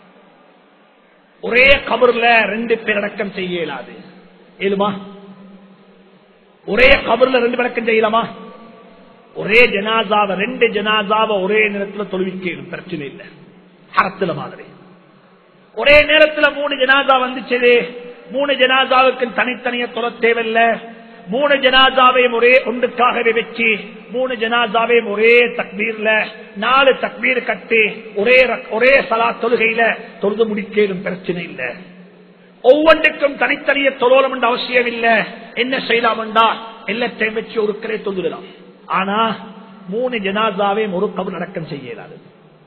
ஒரே கபர்ல ரெண்டு பேர் அடக்கம் செய்ய இயலாது ஏழுமா ஒரே கபர்ல ரெண்டு பேர் அடக்கம் செய்யலாமா ஒரே ஜனாசாவை ரெண்டு ஜனாசாவை ஒரே நேரத்தில் தொழுவிக்க பிரச்சனை இல்லை ஹரத்துல மாதிரி ஒரே நேரத்தில் மூணு ஜனாசா வந்துச்சு மூணு ஜனாசாவுக்கு தனித்தனிய தொலை தேவையில்லை மூணு ஜனாசாவையும் ஒரே ஒன்றுக்காகவே வச்சு மூணு ஜனாசாவையும் ஒரே தக்பீர்ல நாலு தக்பீர் கட்டி ஒரே ஒரே சலா தொழுகையில தொழுது முடிக்கணும் பிரச்சனை இல்லை ஒவ்வொன்றுக்கும் தனித்தனிய தொழோலம் என்ற அவசியம் இல்ல என்ன செய்யலாம் என்றா எல்லாத்தையும் வச்சு ஒரு கிளை தொழுதலாம் ஆனா மூணு ஜனாதாவே ஒரு கபர் அடக்கம் செய்யலாது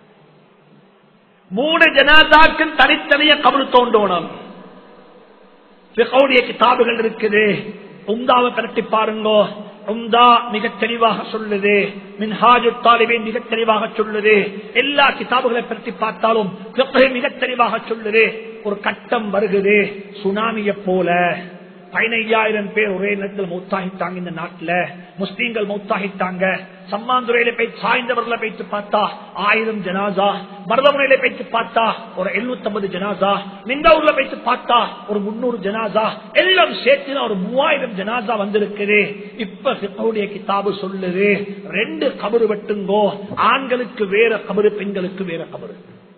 மூணு ஜனாதாக்கும் தனித்தனிய கபர் தோண்டோணும் பிகவுடைய கிதாபுகள் இருக்குது உம்தாவை கரட்டி பாருங்க உம்தா மிக தெளிவாக சொல்லுது மின்ஹாஜு தாலிபின் மிக தெளிவாக சொல்லுது எல்லா கிதாபுகளை பற்றி பார்த்தாலும் மிக தெளிவாக சொல்லுது ஒரு கட்டம் வருகுது சுனாமிய போல பதினையாயிரம் பேர் ஒரே நேரத்தில் மௌத்தாகிட்டாங்க இந்த நாட்டுல முஸ்லீம்கள் மௌத்தாகிட்டாங்க சம்மாந்துறையில போய் சாய்ந்தவர்களை போயிட்டு பார்த்தா ஆயிரம் ஜனாசா மருதமுனையில போயிட்டு பார்த்தா ஒரு எழுநூத்தி ஐம்பது ஜனாசா மிந்தூர்ல போயிட்டு பார்த்தா ஒரு முன்னூறு ஜனாசா எல்லாம் சேர்த்து ஒரு மூவாயிரம் ஜனாசா வந்திருக்குது இப்ப சிப்பவுடைய கிதாபு சொல்லுது ரெண்டு கபரு வெட்டுங்கோ ஆண்களுக்கு வேற கபரு பெண்களுக்கு வேற கபரு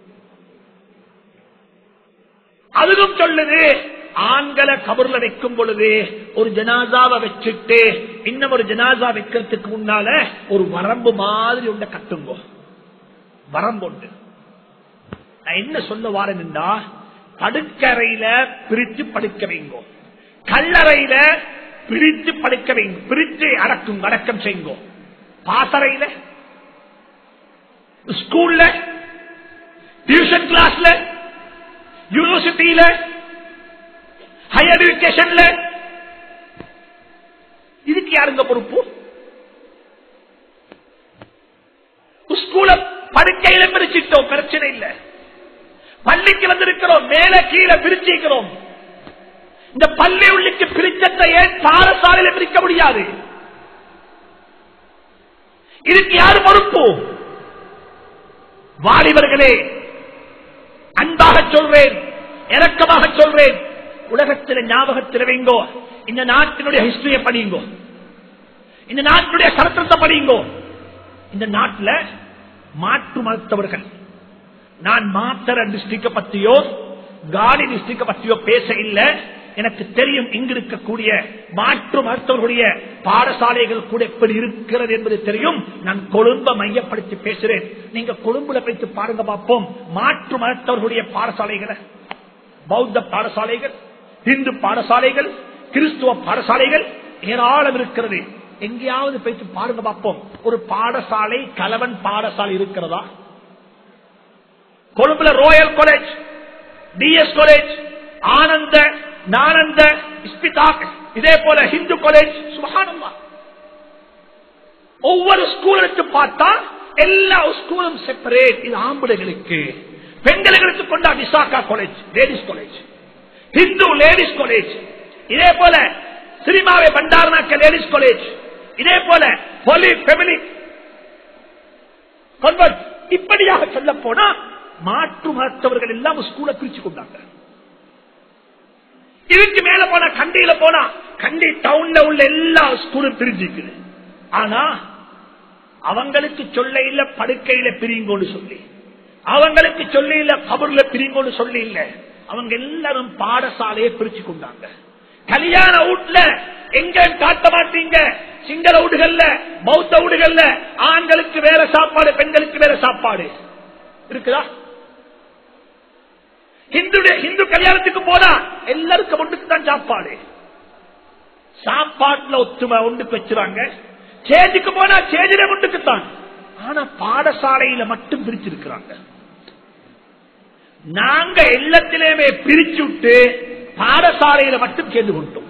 அதுவும் சொல்லுது ஆண்களை கபர்ல வைக்கும் பொழுது ஒரு ஜனாசாவை வச்சுட்டு இன்னும் ஒரு ஜனாசா வைக்கிறதுக்கு முன்னால ஒரு வரம்பு மாதிரி ஒன்றை கட்டுங்கோ வரம்பு உண்டு நான் என்ன சொல்ல வாரேன்டா படுக்கறையில பிரித்து படுக்க வைங்கோ கல்லறையில பிரித்து படுக்க வைங்க பிரித்து அடக்கும் அடக்கம் செய்யுங்கோ பாசறையில ஸ்கூல்ல டியூஷன் கிளாஸ்ல யூனிவர்சிட்டியில ஹையர் எஜுகேஷன்ல இதுக்கு யாருங்க பொறுப்பு ஸ்கூல படுக்கையில பிரிச்சிட்டோம் பிரச்சனை இல்ல பள்ளிக்கு வந்திருக்கிறோம் மேல கீழே பிரிச்சிருக்கிறோம் இந்த பள்ளி உள்ளுக்கு பிரிச்சத்தை ஏன் பாடசாலையில பிரிக்க முடியாது இதுக்கு யாரு பொறுப்பு வாலிபர்களே அன்பாக சொல்றேன் இறக்கமாக சொல்றேன் உலகத்தில் ஞாபகத்தில் வைங்கோ இந்த நாட்டினுடைய ஹிஸ்டரியை படியுங்கோ இந்த நாட்டினுடைய சரித்திரத்தை படியுங்கோ இந்த நாட்டில் மாற்று மருத்துவர்கள் நான் மாத்தர டிஸ்ட்ரிக்ட பத்தியோ காலி டிஸ்ட்ரிக்ட பத்தியோ பேச இல்லை எனக்கு தெரியும் இங்கு இருக்கக்கூடிய மாற்று மருத்துவர்களுடைய பாடசாலைகள் கூட எப்படி இருக்கிறது என்பது தெரியும் நான் கொழும்ப மையப்படுத்தி பேசுறேன் நீங்க கொழும்புல வைத்து பாருங்க பார்ப்போம் மாற்று மருத்துவர்களுடைய பாடசாலைகளை பௌத்த பாடசாலைகள் இந்து பாடசாலைகள் கிறிஸ்துவ பாடசாலைகள் ஏராளம் இருக்கிறது எங்கேயாவது போயிட்டு பாருங்க பார்ப்போம் ஒரு பாடசாலை கலவன் பாடசாலை இருக்கிறதா கொழும்புல ரோயல் காலேஜ் டிஎஸ் காலேஜ் ஆனந்த நானந்த இஸ்பிதாக் இதே போல ஹிந்து காலேஜ் சுகானம்மா ஒவ்வொரு ஸ்கூல் எடுத்து பார்த்தா எல்லா ஸ்கூலும் செப்பரேட் இது ஆம்பளைகளுக்கு பெண்களுக்கு கொண்டா Visakha college ladies college Hindu ladies college இதே போல சினிமாவை பண்டாரனாக்க லேடிஸ் காலேஜ் இதே போல பொலி ஃபெமிலி கன்வெர்ட் இப்படியாக சொல்ல போனா மாற்று மருத்துவர்கள் எல்லாம் ஸ்கூலை பிரிச்சு கொண்டாங்க இதுக்கு மேல போனா கண்டியில போனா கண்டி டவுன்ல உள்ள எல்லா ஸ்கூலும் பிரிஞ்சிக்குது ஆனா அவங்களுக்கு சொல்ல இல்ல படுக்கையில பிரிங்கோன்னு சொல்லி அவங்களுக்கு சொல்ல இல்ல கபர்ல பிரிங்கோன்னு சொல்லி இல்ல அவங்க எல்லாரும் பாடசாலையை பிரிச்சு கொண்டாங்க கல்யாண வீட்டுல எங்க காட்ட மாட்டீங்க சிங்கள வீடுகள்ல பௌத்த வீடுகள்ல ஆண்களுக்கு வேற சாப்பாடு பெண்களுக்கு வேற சாப்பாடு இருக்குதா ஹிந்து ஹிந்து கல்யாணத்துக்கு போனா எல்லாருக்கும் ஒன்றுக்கு தான் சாப்பாடு சாப்பாட்டுல ஒத்துமை ஒன்றுக்கு வச்சுறாங்க சேஜுக்கு போனா சேஜில ஒன்றுக்கு தான் ஆனா பாடசாலையில மட்டும் பிரிச்சிருக்கிறாங்க நாங்க எல்லாத்திலேயுமே பிரிச்சு விட்டு பாடசாலையில மட்டும் சேர்ந்து கொண்டோம்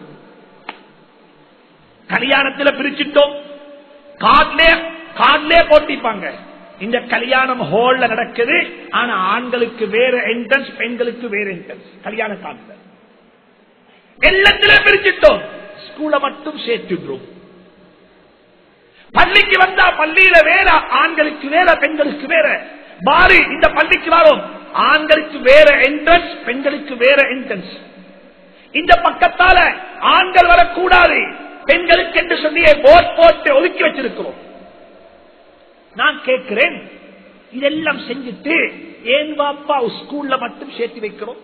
கல்யாணத்துல பிரிச்சுட்டோம் கார்ட்லே கார்ட்லே போட்டிப்பாங்க இந்த கல்யாணம் ஹோல்ல நடக்குது ஆனா ஆண்களுக்கு வேற என்ட்ரன்ஸ் பெண்களுக்கு வேற என்ட்ரன்ஸ் கல்யாண காலத்துல எல்லாத்திலும் பிரிச்சுட்டோம் ஸ்கூல மட்டும் சேர்த்துடுறோம் பள்ளிக்கு வந்தா பள்ளியில வேற ஆண்களுக்கு வேற பெண்களுக்கு வேற மாறி இந்த பள்ளிக்கு வரும் ஆண்களுக்கு வேற என்ட்ரன்ஸ் பெண்களுக்கு வேற என்ட்ரன்ஸ் இந்த பக்கத்தால ஆண்கள் வரக்கூடாது பெண்களுக்கு என்று சொல்லி போட் போட்டு ஒதுக்கி வச்சிருக்கிறோம் நான் கேட்கிறேன் இதெல்லாம் செஞ்சுட்டு ஏன் வாப்பா ஸ்கூல்ல மட்டும் சேர்த்து வைக்கிறோம்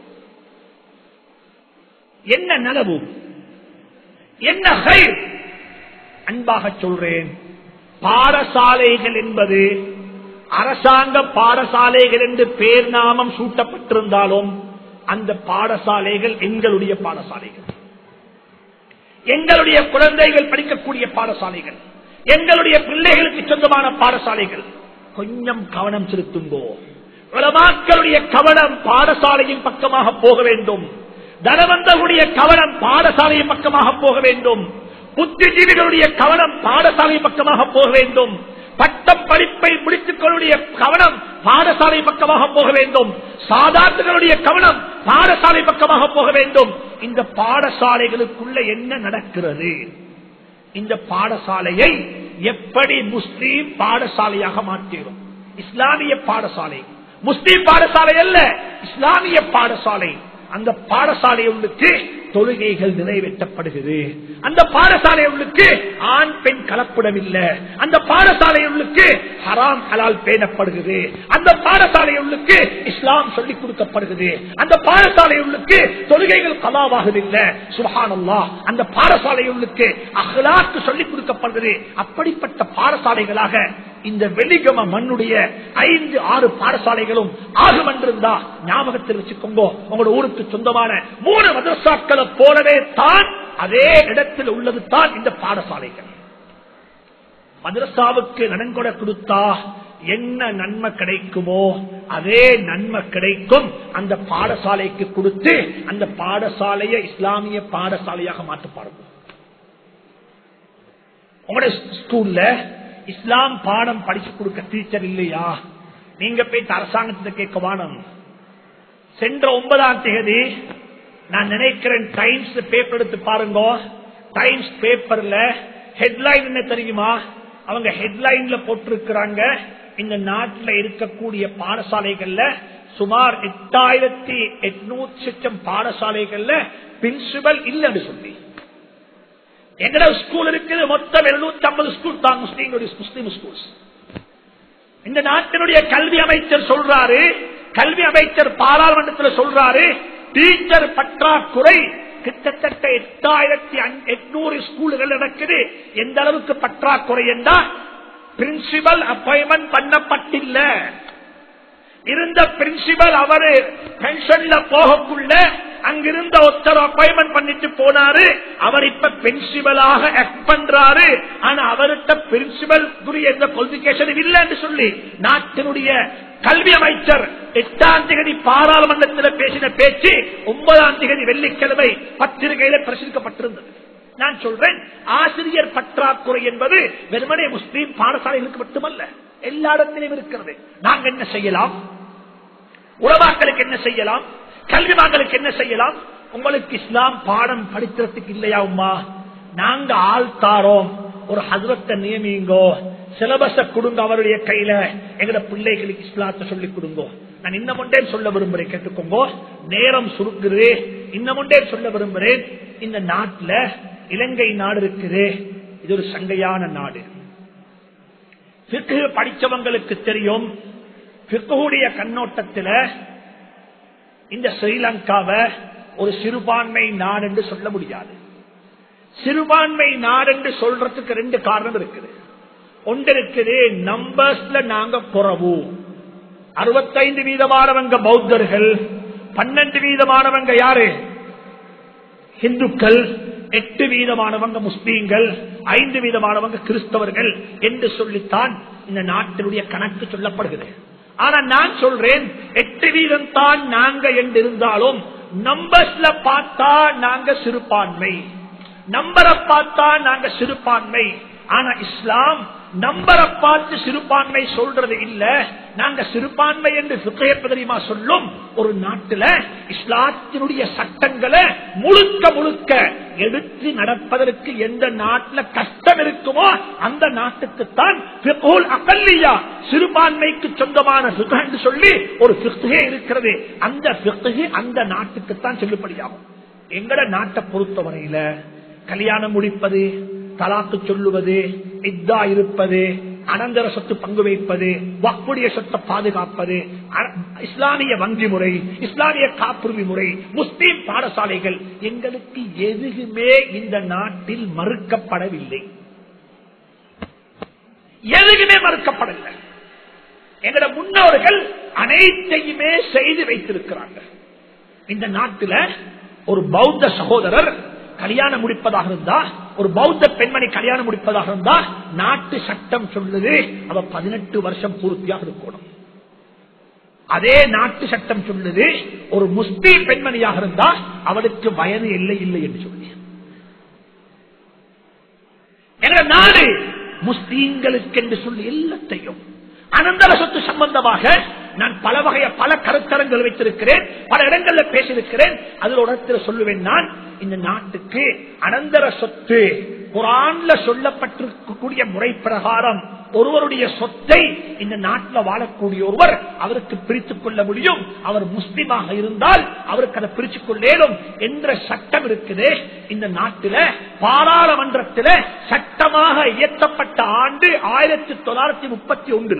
என்ன நலவு என்ன ஹைர் அன்பாக சொல்றேன் பாடசாலைகள் என்பது அரசாங்க பாடசாலைகள் என்று பேர் நாமம் சூட்டப்பட்டிருந்தாலும் அந்த பாடசாலைகள் எங்களுடைய பாடசாலைகள் எங்களுடைய குழந்தைகள் படிக்கக்கூடிய பாடசாலைகள் எங்களுடைய பிள்ளைகளுக்கு சொந்தமான பாடசாலைகள் கொஞ்சம் கவனம் செலுத்துங்கோ உலமாக்களுடைய கவனம் பாடசாலையின் பக்கமாக போக வேண்டும் தனவந்தர்களுடைய கவனம் பாடசாலையின் பக்கமாக போக வேண்டும் புத்திஜீவிகளுடைய கவனம் பாடசாலை பக்கமாக போக வேண்டும் பட்டம் படிப்பை முடித்துக் கொள்ளுடைய கவனம் பாடசாலை பக்கமாக போக வேண்டும் சாதாரணர்களுடைய கவனம் பாடசாலை பக்கமாக போக வேண்டும் இந்த பாடசாலைகளுக்குள்ள என்ன நடக்கிறது இந்த பாடசாலையை எப்படி முஸ்லீம் பாடசாலையாக மாற்றிடும் இஸ்லாமிய பாடசாலை முஸ்லீம் பாடசாலை அல்ல இஸ்லாமிய பாடசாலை அந்த பாடசாலை உள்ளுக்கு தொழுகைகள் நிறைவேற்றப்படுகிறது அந்த பாடசாலை உள்ளுக்கு ஆண் பெண் கலப்படம் இல்ல அந்த பாடசாலை உள்ளுக்கு ஹராம் ஹலால் பேணப்படுகிறது அந்த பாடசாலை உள்ளுக்கு இஸ்லாம் சொல்லிக் கொடுக்கப்படுகிறது அந்த பாடசாலை உள்ளுக்கு தொழுகைகள் கலாவாகுதில்லை சுபஹானல்லா அந்த பாடசாலை உள்ளுக்கு அகலாக்கு சொல்லிக் கொடுக்கப்படுகிறது அப்படிப்பட்ட பாடசாலைகளாக இந்த வெள்ளிகம மண்ணுடைய ஐந்து ஆறு பாடசாலைகளும் ஆகும் என்றிருந்தா ஞாபகத்தில் வச்சுக்கோங்க உங்களோட ஊருக்கு சொந்தமான மூணு மதரசாக்களை போலவே தான் அதே இடத்தில் உள்ளது தான் இந்த பாடசாலைகள் மதரசாவுக்கு நன்கொடை கொடுத்தா என்ன நன்மை கிடைக்குமோ அதே நன்மை கிடைக்கும் அந்த பாடசாலைக்கு கொடுத்து அந்த பாடசாலையை இஸ்லாமிய பாடசாலையாக மாற்ற பாருங்க உங்களுடைய ஸ்கூல்ல இஸ்லாம் பாடம் படிச்சு கொடுக்க டீச்சர் இல்லையா நீங்க போயிட்டு அரசாங்கத்தை கேட்க வானம் சென்ற ஒன்பதாம் தேதி நான் நினைக்கிறேன் டைம்ஸ் பேப்பர் எடுத்து பாருங்க டைம்ஸ் பேப்பர்ல ஹெட்லைன் என்ன தெரியுமா அவங்க ஹெட்லைன்ல போட்டிருக்கிறாங்க இந்த நாட்டில் இருக்கக்கூடிய பாடசாலைகள்ல சுமார் எட்டாயிரத்தி எட்நூத்தி லட்சம் பாடசாலைகள்ல பிரின்சிபல் இல்லைன்னு சொல்லி எங்கட ஸ்கூல் இருக்குது மொத்தம் எழுநூத்தி ஐம்பது ஸ்கூல் தான் முஸ்லீம்களுடைய முஸ்லீம் ஸ்கூல்ஸ் இந்த நாட்டினுடைய கல்வி அமைச்சர் சொல்றாரு கல்வி அமைச்சர் பாராளுமன்றத்தில் சொல்றாரு டீச்சர் பற்றாக்குறை கிட்டத்தட்ட எட்டாயிரத்தி எட்நூறு ஸ்கூல்கள் நடக்குது எந்த அளவுக்கு பற்றாக்குறை என்றால் பிரின்சிபல் அப்பாயின்மெண்ட் பண்ணப்பட்டில்ல இருந்த பிரின்சிபல் அவரு பென்ஷன்ல போகக்குள்ள அங்கிருந்த ஒருத்தர் அப்பாயின்மெண்ட் பண்ணிட்டு போனாரு அவர் இப்ப பிரின்சிபலாக ஆக்ட் பண்றாரு ஆனா அவர்கிட்ட பிரின்சிபல் குறிய எந்த குவாலிபிகேஷன் இல்லைன்னு சொல்லி நாட்டினுடைய கல்வி அமைச்சர் எட்டாம் தேதி பாராளுமன்றத்தில் பேசின பேச்சு ஒன்பதாம் தேதி வெள்ளிக்கிழமை பத்திரிகையில பிரசுரிக்கப்பட்டிருந்தது நான் சொல்றேன் ஆசிரியர் பற்றாக்குறை என்பது வெறுமனே முஸ்லீம் பாடசாலைகளுக்கு மட்டுமல்ல எல்லா இடத்திலும் இருக்கிறது நாங்க என்ன செய்யலாம் உறவாக்களுக்கு என்ன செய்யலாம் கல்விமான்களுக்கு என்ன செய்யலாம் உங்களுக்கு இஸ்லாம் பாடம் படிக்கிறதுக்கு இல்லையா உமா நாங்க ஆள் தாரோம் ஒரு ஹசரத்தை நியமிங்கோ சிலபஸ கொடுங்க அவருடைய கையில எங்கட பிள்ளைகளுக்கு இஸ்லாத்தை சொல்லிக் கொடுங்க நான் இன்னும் ஒன்றே சொல்ல விரும்புறேன் கேட்டுக்கோங்க நேரம் சுருக்குது இன்னும் ஒன்றே சொல்ல விரும்புறேன் இந்த நாட்டுல இலங்கை நாடு இருக்குது இது ஒரு சங்கையான நாடு படிச்சவங்களுக்கு தெரியும் பிற்குடைய கண்ணோட்டத்தில் இந்த ஸ்ரீலங்காவை ஒரு சிறுபான்மை நாடு என்று சொல்ல முடியாது சிறுபான்மை நாடு என்று சொல்றதுக்கு ரெண்டு காரணம் இருக்குது ஒன்று இருக்குது நம்பர்ஸ்ல நாங்க குறவு அறுபத்தைந்து வீதமானவங்க பௌத்தர்கள் பன்னெண்டு வீதமானவங்க யாரு இந்துக்கள் எட்டு வீதமானவங்க முஸ்லீம்கள் ஐந்து வீதமானவங்க கிறிஸ்தவர்கள் என்று சொல்லித்தான் இந்த நாட்டினுடைய கணக்கு சொல்லப்படுகிறது ஆனா நான் சொல்றேன் எட்டு வீதம் தான் நாங்க என்று இருந்தாலும் நம்பர்ஸ்ல பார்த்தா நாங்க சிறுபான்மை நம்பரை பார்த்தா நாங்க சிறுபான்மை ஆனா இஸ்லாம் நம்பரை பார்த்து சிறுபான்மை சொல்றது இல்ல நாங்க சிறுபான்மை என்று தெரியுமா சொல்லும் ஒரு நாட்டுல இஸ்லாத்தினுடைய சட்டங்களை முழுக்க முழுக்க எடுத்து நடப்பதற்கு எந்த நாட்டுல கஷ்டம் இருக்குமோ அந்த நாட்டுக்குத்தான் அகல்லியா சிறுபான்மைக்கு சொந்தமான என்று சொல்லி ஒரு பிக்தே இருக்கிறது அந்த பிக்தகை அந்த நாட்டுக்குத்தான் செல்லுபடியாகும் எங்கட நாட்டை பொறுத்தவரையில கல்யாணம் முடிப்பது தலாக்கு சொல்லுவது இத்தா இருப்பது அனந்தர சொத்து பங்கு வைப்பது வக்குடைய சொத்தை பாதுகாப்பது இஸ்லாமிய வங்கி முறை இஸ்லாமிய காப்புரிமை முறை முஸ்லீம் பாடசாலைகள் எங்களுக்கு எதுவுமே இந்த நாட்டில் மறுக்கப்படவில்லை எதுவுமே மறுக்கப்படவில்லை எங்களோட முன்னோர்கள் அனைத்தையுமே செய்து வைத்திருக்கிறாங்க இந்த நாட்டில ஒரு பௌத்த சகோதரர் கல்யாணம் முடிப்பதாக இருந்தா ஒரு பௌத்த பெண்மணி கல்யாணம் முடிப்பதாக இருந்தா நாட்டு சட்டம் சொல்லுது அவ பதினெட்டு வருஷம் பூர்த்தியாக இருக்கணும் அதே நாட்டு சட்டம் சொல்லுது ஒரு முஸ்லீம் பெண்மணியாக இருந்தா அவளுக்கு வயது இல்லை இல்லை என்று சொல்லி எங்க நாடு முஸ்லீம்களுக்கு என்று சொல்லி எல்லாத்தையும் அனந்தர சொத்து சம்பந்தமாக நான் பல வகைய பல கருத்தரங்கள் வைத்திருக்கிறேன் பல இடங்கள்ல பேசியிருக்கிறேன் அதில் ஒரு இடத்துல சொல்லுவேன் நான் இந்த நாட்டுக்கு அனந்தர சொத்து குரான்ல சொல்லப்பட்டிருக்கக்கூடிய முறை பிரகாரம் ஒருவருடைய சொத்தை இந்த நாட்டில் வாழக்கூடிய ஒருவர் அவருக்கு பிரித்துக் கொள்ள முடியும் அவர் முஸ்லிமாக இருந்தால் அவருக்கு அதை பிரிச்சுக் கொள்ளேனும் என்ற சட்டம் இருக்குது இந்த நாட்டில பாராளுமன்றத்தில் சட்டமாக இயற்றப்பட்ட ஆண்டு ஆயிரத்தி தொள்ளாயிரத்தி முப்பத்தி ஒன்றுல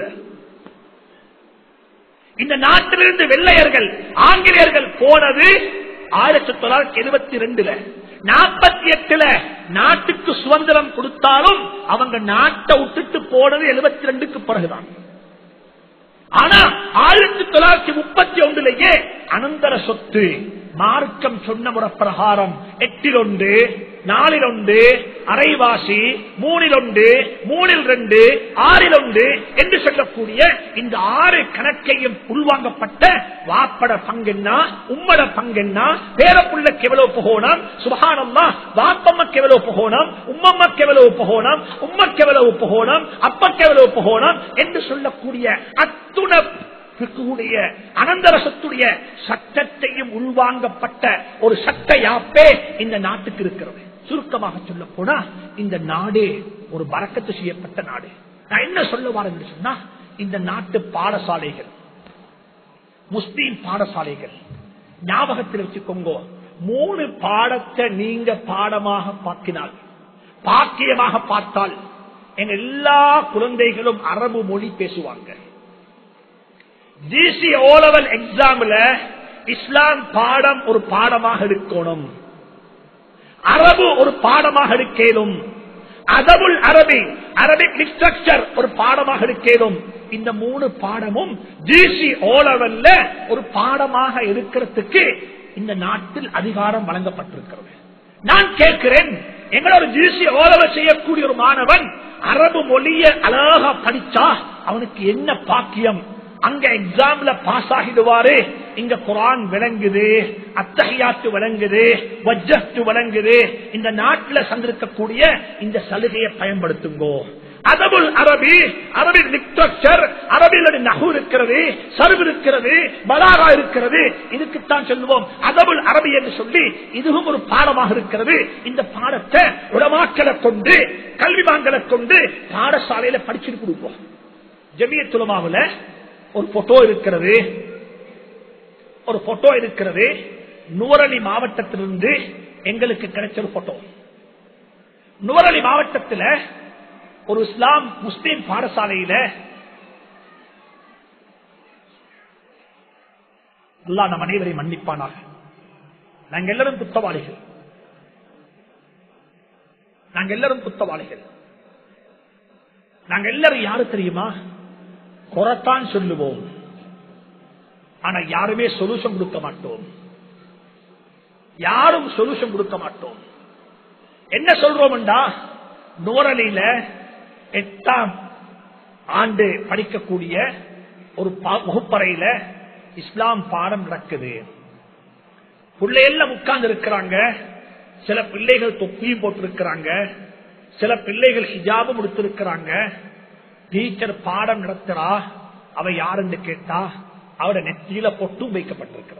இந்த நாட்டிலிருந்து வெள்ளையர்கள் ஆங்கிலேயர்கள் போனது ஆயிரத்தி தொள்ளாயிரத்தி எழுபத்தி ரெண்டுல நாற்பத்தி எட்டுல நாட்டுக்கு சுதந்திரம் கொடுத்தாலும் அவங்க நாட்டை விட்டுட்டு போனது எழுபத்தி ரெண்டுக்கு பிறகுதான் ஆனா ஆயிரத்தி தொள்ளாயிரத்தி முப்பத்தி ஒன்றுலேயே அனந்தர சொத்து மார்க்கம் சொன்ன முறை பிரகாரம் எட்டில் ஒன்று நாலில் ஒன்று அரைவாசி மூணில் ஒன்று மூணில் ரெண்டு ஆறில் ஒன்று என்று சொல்லக்கூடிய இந்த ஆறு கணக்கையும் உள்வாங்கப்பட்ட வாப்பட பங்கென்னா உம்மட பங்கென்னா பேரப்புள்ளக்கு எவ்வளவு போகணும் சுபகானம்மா வாப்பம்மக்கு எவ்வளவு போகணும் உம்மம்மக்கு எவ்வளவு போகணும் உம்மக்கு எவ்வளவு போகணும் அப்பக்கு எவ்வளவு போகணும் என்று சொல்லக்கூடிய அத்துண பிக்குடைய அனந்தரசத்துடைய சட்டத்தையும் உள்வாங்கப்பட்ட ஒரு சட்ட யாப்பே இந்த நாட்டுக்கு இருக்கிறது சுருக்கமாக சொல்ல போனா இந்த நாடு ஒரு பறக்கத்து செய்யப்பட்ட நாடு நான் என்ன சொல்ல வரேன் சொன்னா இந்த நாட்டு பாடசாலைகள் முஸ்லீம் பாடசாலைகள் ஞாபகத்தில் வச்சுக்கோங்க மூணு பாடத்தை நீங்க பாடமாக பார்க்கினால் பாக்கியமாக பார்த்தால் எங்க எல்லா குழந்தைகளும் அரபு மொழி பேசுவாங்க ஜிசி ஓ லெவல் எக்ஸாம்ல இஸ்லாம் பாடம் ஒரு பாடமாக இருக்கணும் அரபு ஒரு பாடமாக இருக்கேனும் அதபுல் அரபி அரபிக் லிட்ரக்சர் ஒரு பாடமாக இருக்கேனும் இந்த மூணு பாடமும் ஜிசி ஓ லெவல்ல ஒரு பாடமாக இருக்கிறதுக்கு இந்த நாட்டில் அதிகாரம் வழங்கப்பட்டிருக்கிறது நான் கேட்கிறேன் எங்களோட ஜிசி ஓலவ செய்யக்கூடிய ஒரு மாணவன் அரபு மொழிய அழகா படிச்சா அவனுக்கு என்ன பாக்கியம் அங்க எக்ஸாம்ல பாஸ் ஆகிடுவாரு இங்க குரான் விளங்குது அத்தகையாத்து விளங்குது வஜ்ஜத்து விளங்குது இந்த நாட்டில் சந்திருக்கக்கூடிய இந்த சலுகையை பயன்படுத்துங்கோ அதபுல் அரபி அரபி லிட்ரக்சர் அரபியில் நகு இருக்கிறது சருவு இருக்கிறது பலாரா இருக்கிறது இதுக்குத்தான் சொல்லுவோம் அதபுல் அரபி என்று சொல்லி இதுவும் ஒரு பாடமாக இருக்கிறது இந்த பாடத்தை உடமாக்களை கொண்டு கல்விமான்களை கொண்டு பாடசாலையில படிச்சுட்டு கொடுப்போம் ஜமிய துலமாவுல ஒரு போட்டோ இருக்கிறது ஒரு போட்டோ இருக்கிறது நூரலி மாவட்டத்திலிருந்து எங்களுக்கு கிடைச்ச ஒரு போட்டோ நூரலி மாவட்டத்தில் ஒரு இஸ்லாம் முஸ்லீம் பாடசாலையில அல்லா நம் அனைவரை மன்னிப்பானாக நாங்க எல்லாரும் குத்தவாளிகள் நாங்க எல்லாரும் குத்தவாளிகள் நாங்க எல்லாரும் யாரு தெரியுமா குறைத்தான் சொல்லுவோம் ஆனா யாருமே சொல்யூஷன் கொடுக்க மாட்டோம் யாரும் சொல்யூஷன் கொடுக்க மாட்டோம் என்ன சொல்றோம்டா நோரலில எட்டாம் ஆண்டு படிக்கக்கூடிய ஒரு வகுப்பறையில இஸ்லாம் பாடம் நடக்குது பிள்ளைகள் உட்கார்ந்து இருக்கிறாங்க சில பிள்ளைகள் தொப்பியும் போட்டிருக்கிறாங்க சில பிள்ளைகள் ஹிஜாபும் எடுத்திருக்கிறாங்க டீச்சர் பாடம் நடத்துறா அவ யாருன்னு கேட்டா அவட நெத்தியில பொட்டும் வைக்கப்பட்டிருக்கிறது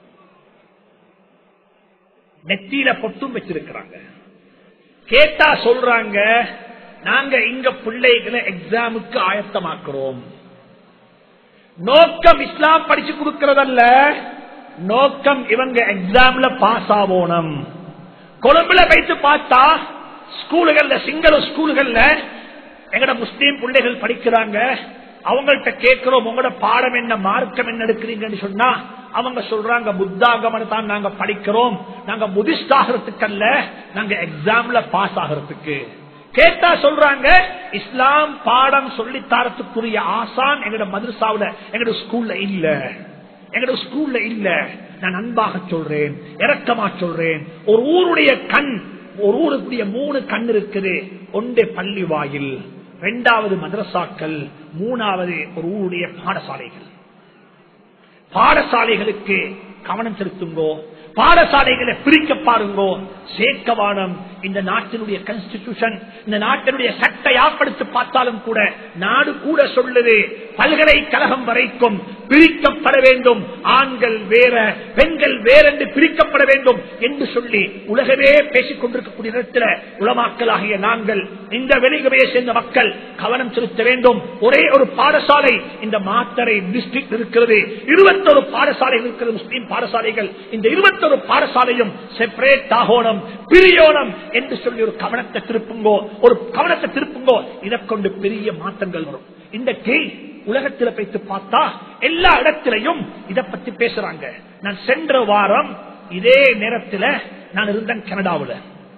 நெத்தியில பொட்டும் வச்சிருக்கிறாங்க கேட்டா சொல்றாங்க நாங்க இங்க பிள்ளைகளை எக்ஸாமுக்கு ஆயத்தமாக்குறோம் நோக்கம் இஸ்லாம் படிச்சு கொடுக்கறதல்ல நோக்கம் இவங்க எக்ஸாம்ல பாஸ் ஆகணும் கொழும்புல வைத்து பார்த்தா ஸ்கூலுகள்ல சிங்கள ஸ்கூலுகள்ல எங்கட முஸ்லீம் பிள்ளைகள் படிக்கிறாங்க அவங்கள்ட்ட கேட்கிறோம் உங்களோட பாடம் என்ன மார்க்கம் என்ன எடுக்கிறீங்கன்னு சொன்னா அவங்க சொல்றாங்க புத்தாகமன் தான் நாங்க படிக்கிறோம் நாங்க புதிஸ்ட் ஆகிறதுக்கு அல்ல நாங்க எக்ஸாம்ல பாஸ் ஆகிறதுக்கு கேட்டா சொல்றாங்க இஸ்லாம் பாடம் சொல்லி தரத்துக்குரிய ஆசான் எங்கட மதுரசாவில எங்கட ஸ்கூல்ல இல்ல எங்களோட ஸ்கூல்ல இல்ல நான் அன்பாக சொல்றேன் இரக்கமா சொல்றேன் ஒரு ஊருடைய கண் ஒரு ஊருக்குரிய மூணு கண் இருக்குது ஒன்று பள்ளி வாயில் இரண்டாவது மதரசாக்கள் மூணாவது ஒரு ஊருடைய பாடசாலைகள் பாடசாலைகளுக்கு கவனம் செலுத்துங்கோ பாடசாலைகளை பிரிக்க பாருங்கோ சேர்க்கவானம் இந்த நாட்டினுடைய கான்ஸ்டிடியூஷன் இந்த நாட்டினுடைய சட்டை யாப்படுத்தி பார்த்தாலும் கூட நாடு கூட சொல்லுது பல்கலைக்கழகம் வரைக்கும் பிரிக்கப்பட வேண்டும் ஆண்கள் வேற பெண்கள் வேற என்று பிரிக்கப்பட வேண்டும் என்று சொல்லி உலகமே பேசிக் கொண்டிருக்கக்கூடிய நேரத்தில் உலமாக்களாகிய நாங்கள் இந்த வெளிகமையை சேர்ந்த மக்கள் கவனம் செலுத்த வேண்டும் ஒரே ஒரு பாடசாலை இந்த மாத்தரை டிஸ்ட்ரிக்ட் இருக்கிறது இருபத்தொரு பாடசாலை இருக்கிறது முஸ்லீம் பாடசாலைகள் இந்த இருபத்தொரு பாடசாலையும் செப்பரேட் ஆகோணம் பிரியோணம் என்று சொல்லி ஒரு கவனத்தை திருப்புங்கோ ஒரு கவனத்தை திருப்புங்கோ இதை கொண்டு பெரிய மாற்றங்கள் வரும் இந்த கே உலகத்தில் வைத்து பார்த்தா எல்லா இடத்திலையும் இதை பத்தி பேசுறாங்க நான் சென்ற வாரம் இதே நேரத்தில் நான் இருந்தேன் கனடாவில்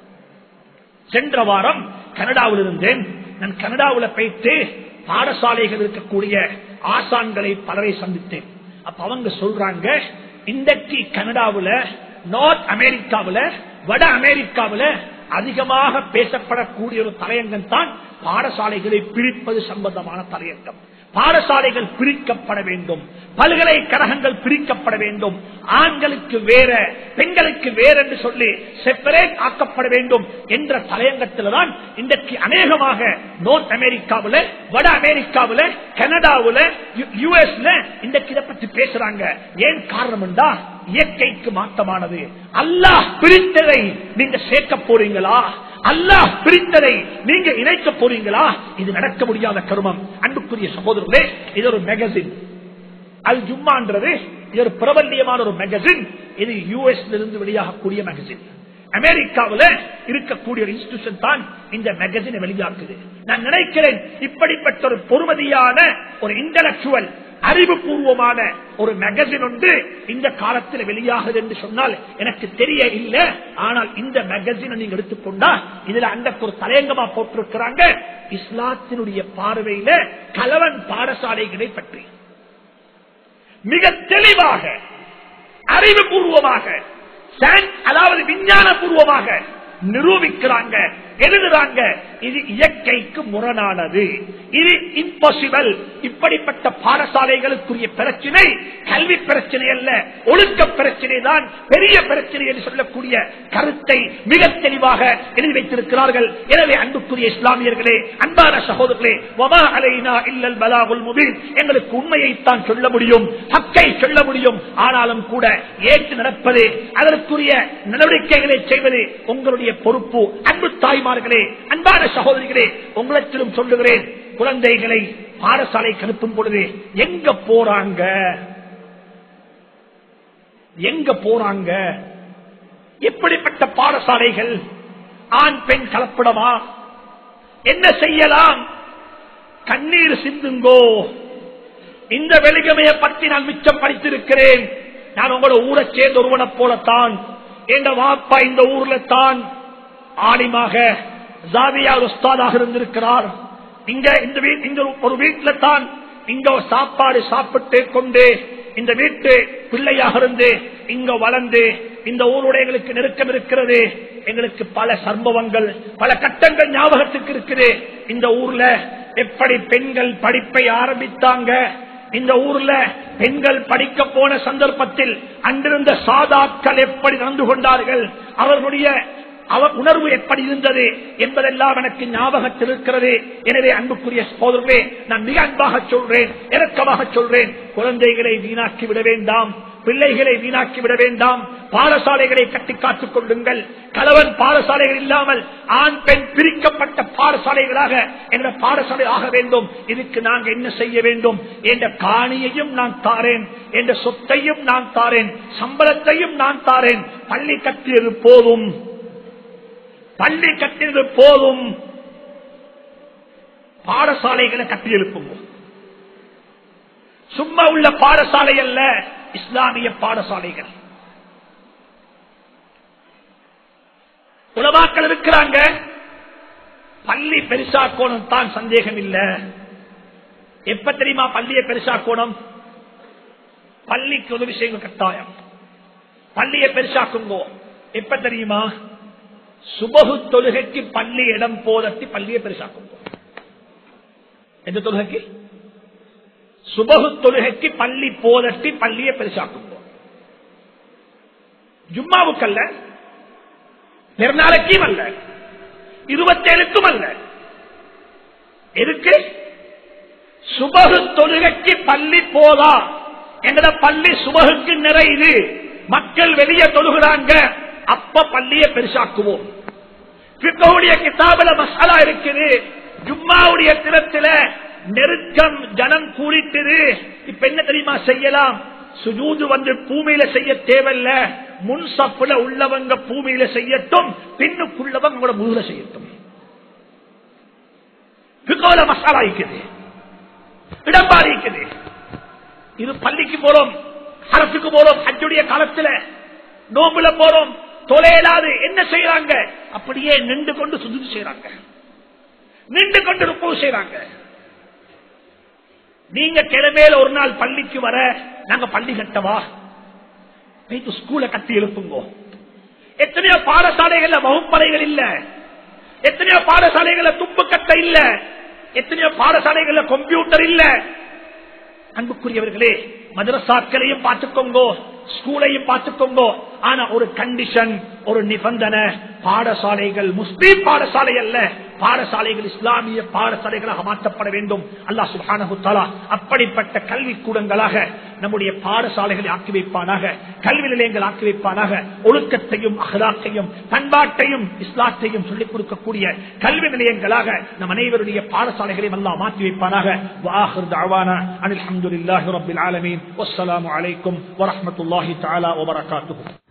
சென்ற வாரம் கனடாவில் இருந்தேன் நான் கனடாவில் போயிட்டு பாடசாலைகள் இருக்கக்கூடிய ஆசான்களை பலரை சந்தித்தேன் அப்ப அவங்க சொல்றாங்க இன்றைக்கு கனடாவில் நார்த் அமெரிக்காவில் வட அமெரிக்காவில் அதிகமாக பேசப்படக்கூடிய ஒரு தலையங்கம் தான் பாடசாலைகளை பிரிப்பது சம்பந்தமான தலையங்கம் பாடசாலைகள் பிரிக்கப்பட வேண்டும் பல்கலைக்கழகங்கள் பிரிக்கப்பட வேண்டும் ஆண்களுக்கு வேற பெண்களுக்கு வேற என்று சொல்லி செப்பரேட் ஆக்கப்பட வேண்டும் என்ற தலையங்கத்தில் தான் இன்றைக்கு அநேகமாக நோர்த் அமெரிக்காவில் வட அமெரிக்காவில் கனடாவில் யுஎஸ்ல இன்றைக்கு இதை பற்றி பேசுறாங்க ஏன் காரணம் என்றா இயற்கைக்கு மாற்றமானது அல்லாஹ் பிரித்ததை நீங்க சேர்க்க போறீங்களா அல்லாஹ் பிரித்ததை நீங்க இணைக்க போறீங்களா இது நடக்க முடியாத கருமம் அன்புக்குரிய சகோதரர்களே இது ஒரு மேகசின் அல் ஜும்மான்றது இது ஒரு பிரபல்யமான ஒரு மேகசின் இது யூஎஸ்ல இருந்து வெளியாகக்கூடிய மேகசின் அமெரிக்காவில் இருக்கக்கூடிய ஒரு இன்ஸ்டிடியூஷன் தான் இந்த மேகசினை வெளியாக்குது நான் நினைக்கிறேன் இப்படிப்பட்ட ஒரு பொறுமதியான ஒரு இன்டலக்சுவல் அறிவுபூர்வமான ஒரு மேகசின் ஒன்று இந்த காலத்தில் வெளியாகுது என்று சொன்னால் எனக்கு தெரிய இல்லை ஆனால் இந்த மேகசினை நீங்க எடுத்துக்கொண்டா இதுல அந்த ஒரு தலையங்கமா போட்டிருக்கிறாங்க இஸ்லாத்தினுடைய பார்வையில கலவன் பாடசாலைகளை பற்றி மிக தெளிவாக அறிவுபூர்வமாக அதாவது விஞ்ஞான பூர்வமாக நிரூபிக்கிறாங்க எழுதுறாங்க இது இயற்கைக்கு முரணானது இது இம்பாசிபிள் இப்படிப்பட்ட பாடசாலைகளுக்குரிய பிரச்சனை கல்வி பிரச்சனை அல்ல ஒழுக்க பிரச்சனை தான் பெரிய பிரச்சனை என்று சொல்லக்கூடிய கருத்தை மிக தெளிவாக எழுதி வைத்திருக்கிறார்கள் எனவே அன்புக்குரிய இஸ்லாமியர்களே அன்பான சகோதரர்களே வமா அலைனா இல்லல் பலாகுல் முபீன் எங்களுக்கு உண்மையைத்தான் சொல்ல முடியும் ஹக்கை சொல்ல முடியும் ஆனாலும் கூட ஏற்று நடப்பது அதற்குரிய நடவடிக்கைகளை செய்வது உங்களுடைய பொறுப்பு அன்பு தாய்மார்களே அன்பான சகோதரிகளே உங்களிடத்திலும் சொல்லுகிறேன் குழந்தைகளை பாடசாலைக்கு அனுப்பும் பொழுது எங்க போறாங்க எங்க போறாங்க எப்படிப்பட்ட பாடசாலைகள் ஆண் பெண் கலப்படமா என்ன செய்யலாம் கண்ணீர் சிந்துங்கோ இந்த வெளிகமையை பற்றி நான் மிச்சம் படித்திருக்கிறேன் நான் உங்களோட ஊரை சேர்ந்த ஒருவனை போலத்தான் எங்க வாப்பா இந்த ஊர்ல தான் ஆலிமாக ஜாதியா உஸ்தாதாக இருந்திருக்கிறார் இங்க இந்த வீ- இந்த ஒரு வீட்டுல தான் இங்க சாப்பாடு சாப்பிட்டு கொண்டு இந்த வீட்டு பிள்ளையாக இருந்து இங்க வளர்ந்து இந்த ஊருடைய எங்களுக்கு நெருக்கம் இருக்கிறது எங்களுக்கு பல சம்பவங்கள் பல கட்டங்கள் ஞாபகத்துக்கு இருக்குது இந்த ஊர்ல எப்படி பெண்கள் படிப்பை ஆரம்பித்தாங்க இந்த ஊர்ல பெண்கள் படிக்க போன சந்தர்ப்பத்தில் அங்கிருந்த சாதாக்கள் எப்படி நடந்து கொண்டார்கள் அவர்களுடைய அவர் உணர்வு எப்படி இருந்தது என்பதெல்லாம் எனக்கு ஞாபகத்தில் இருக்கிறது எனவே அன்புக்குரிய சோதரர்களே நான் மிக அன்பாக சொல்றேன் இறக்கமாக சொல்றேன் குழந்தைகளை வீணாக்கி விட வேண்டாம் பிள்ளைகளை வீணாக்கி விட வேண்டாம் பாடசாலைகளை கட்டி காத்துக் கொள்ளுங்கள் கலவன் பாடசாலைகள் இல்லாமல் ஆண் பெண் பிரிக்கப்பட்ட பாடசாலைகளாக என்ற பாடசாலை ஆக வேண்டும் இதுக்கு நாங்கள் என்ன செய்ய வேண்டும் என்ற காணியையும் நான் தாரேன் என்ற சொத்தையும் நான் தாரேன் சம்பளத்தையும் நான் தாரேன் பள்ளி கட்டியது போதும் பள்ளி கட்டியது போதும் பாடசாலைகளை கட்டி எழுப்புங்க சும்மா உள்ள பாடசாலை அல்ல இஸ்லாமிய பாடசாலைகள் உலமாக்கள் இருக்கிறாங்க பள்ளி பெருசாக்கோணம் தான் சந்தேகம் இல்ல எப்ப தெரியுமா பள்ளியை பெருசாக்கோணம் பள்ளிக்கு உதவி செய்யுங்க கட்டாயம் பள்ளியை பெருசாக்குங்கோ எப்ப தெரியுமா சுபகு தொழுகைக்கு பள்ளி இடம் போதத்தி பள்ளியை பெருசாக்குங்கோ எந்த தொழுகைக்கு சுபகு தொழுகைக்கு பள்ளி போதட்டி பள்ளியை பெருசாக்குங்கோ ஜும்மாவுக்கல்ல பெருநாளைக்கும் அல்ல இருபத்தேழுக்கும் அல்ல எதுக்கு சுபகு தொழுகைக்கு பள்ளி போதா எங்கட பள்ளி சுபகுக்கு நிறையுது மக்கள் வெளியே தொழுகிறாங்க அப்ப பள்ளியை பெருசாக்குவோம் பிக்கவுடைய கிதாபில மசாலா இருக்குது ஜும்மாவுடைய தினத்தில நெருக்கம் ஜனம் கூடிட்டது இப்ப என்ன தெரியுமா செய்யலாம் சுஜூது வந்து பூமியில செய்ய தேவையில்ல முன் சப்புல உள்ளவங்க பூமியில செய்யட்டும் பின்னுக்குள்ளவங்க உங்களோட முதுகுல செய்யட்டும் பிக்கோல மசாலா இருக்குது இடம்பாரி இருக்குது இது பள்ளிக்கு போறோம் அரசுக்கு போறோம் ஹஜ்ஜுடைய காலத்துல நோம்புல போறோம் தொலையலாது என்ன செய்யறாங்க அப்படியே நின்று கொண்டு சுது செய்யறாங்க நின்று கொண்டு ருப்பவு செய்யறாங்க நீங்க கிழமையில ஒரு நாள் பள்ளிக்கு வர நாங்க பள்ளி கட்டவா போயிட்டு ஸ்கூல கட்டி எழுப்புங்கோ எத்தனையோ பாடசாலைகள்ல வகுப்பறைகள் இல்ல எத்தனையோ பாடசாலைகள்ல துப்பு கட்ட இல்ல எத்தனையோ பாடசாலைகள்ல கம்ப்யூட்டர் இல்ல அன்புக்குரியவர்களே மதரசாக்களையும் பார்த்துக்கோங்கோ ஸ்கூலையும் பார்த்துக்கோங்கோ ஆனா ஒரு கண்டிஷன் ஒரு நிபந்தனை பாடசாலைகள் முஸ்லீம் பாடசாலை அல்ல பாடசாலைகள் இஸ்லாமிய பாடசாலைகளாக மாற்றப்பட வேண்டும் அல்லாஹ் சுப்ஹானஹு தஆலா அப்படிப்பட்ட கல்வி கூடங்களாக நம்முடைய பாடசாலைகளை ஆக்கி வைப்பானாக கல்வி நிலையங்கள் ஆக்கி வைப்பானாக ஒழுக்கத்தையும் அகலாக்கையும் பண்பாட்டையும் இஸ்லாத்தையும் சொல்லிக் கொடுக்கக்கூடிய கல்வி நிலையங்களாக நம் அனைவருடைய பாடசாலைகளையும் அல்லாஹ் மாற்றி வைப்பானாக வாஹிர் தஅவானா அனில் ஹம்துலில்லாஹி ரப்பில் ஆலமீன் வஸ்ஸலாமு அலைக்கும் வரஹ்மத்துல்லாஹி தஆலா வபரகாத்துஹு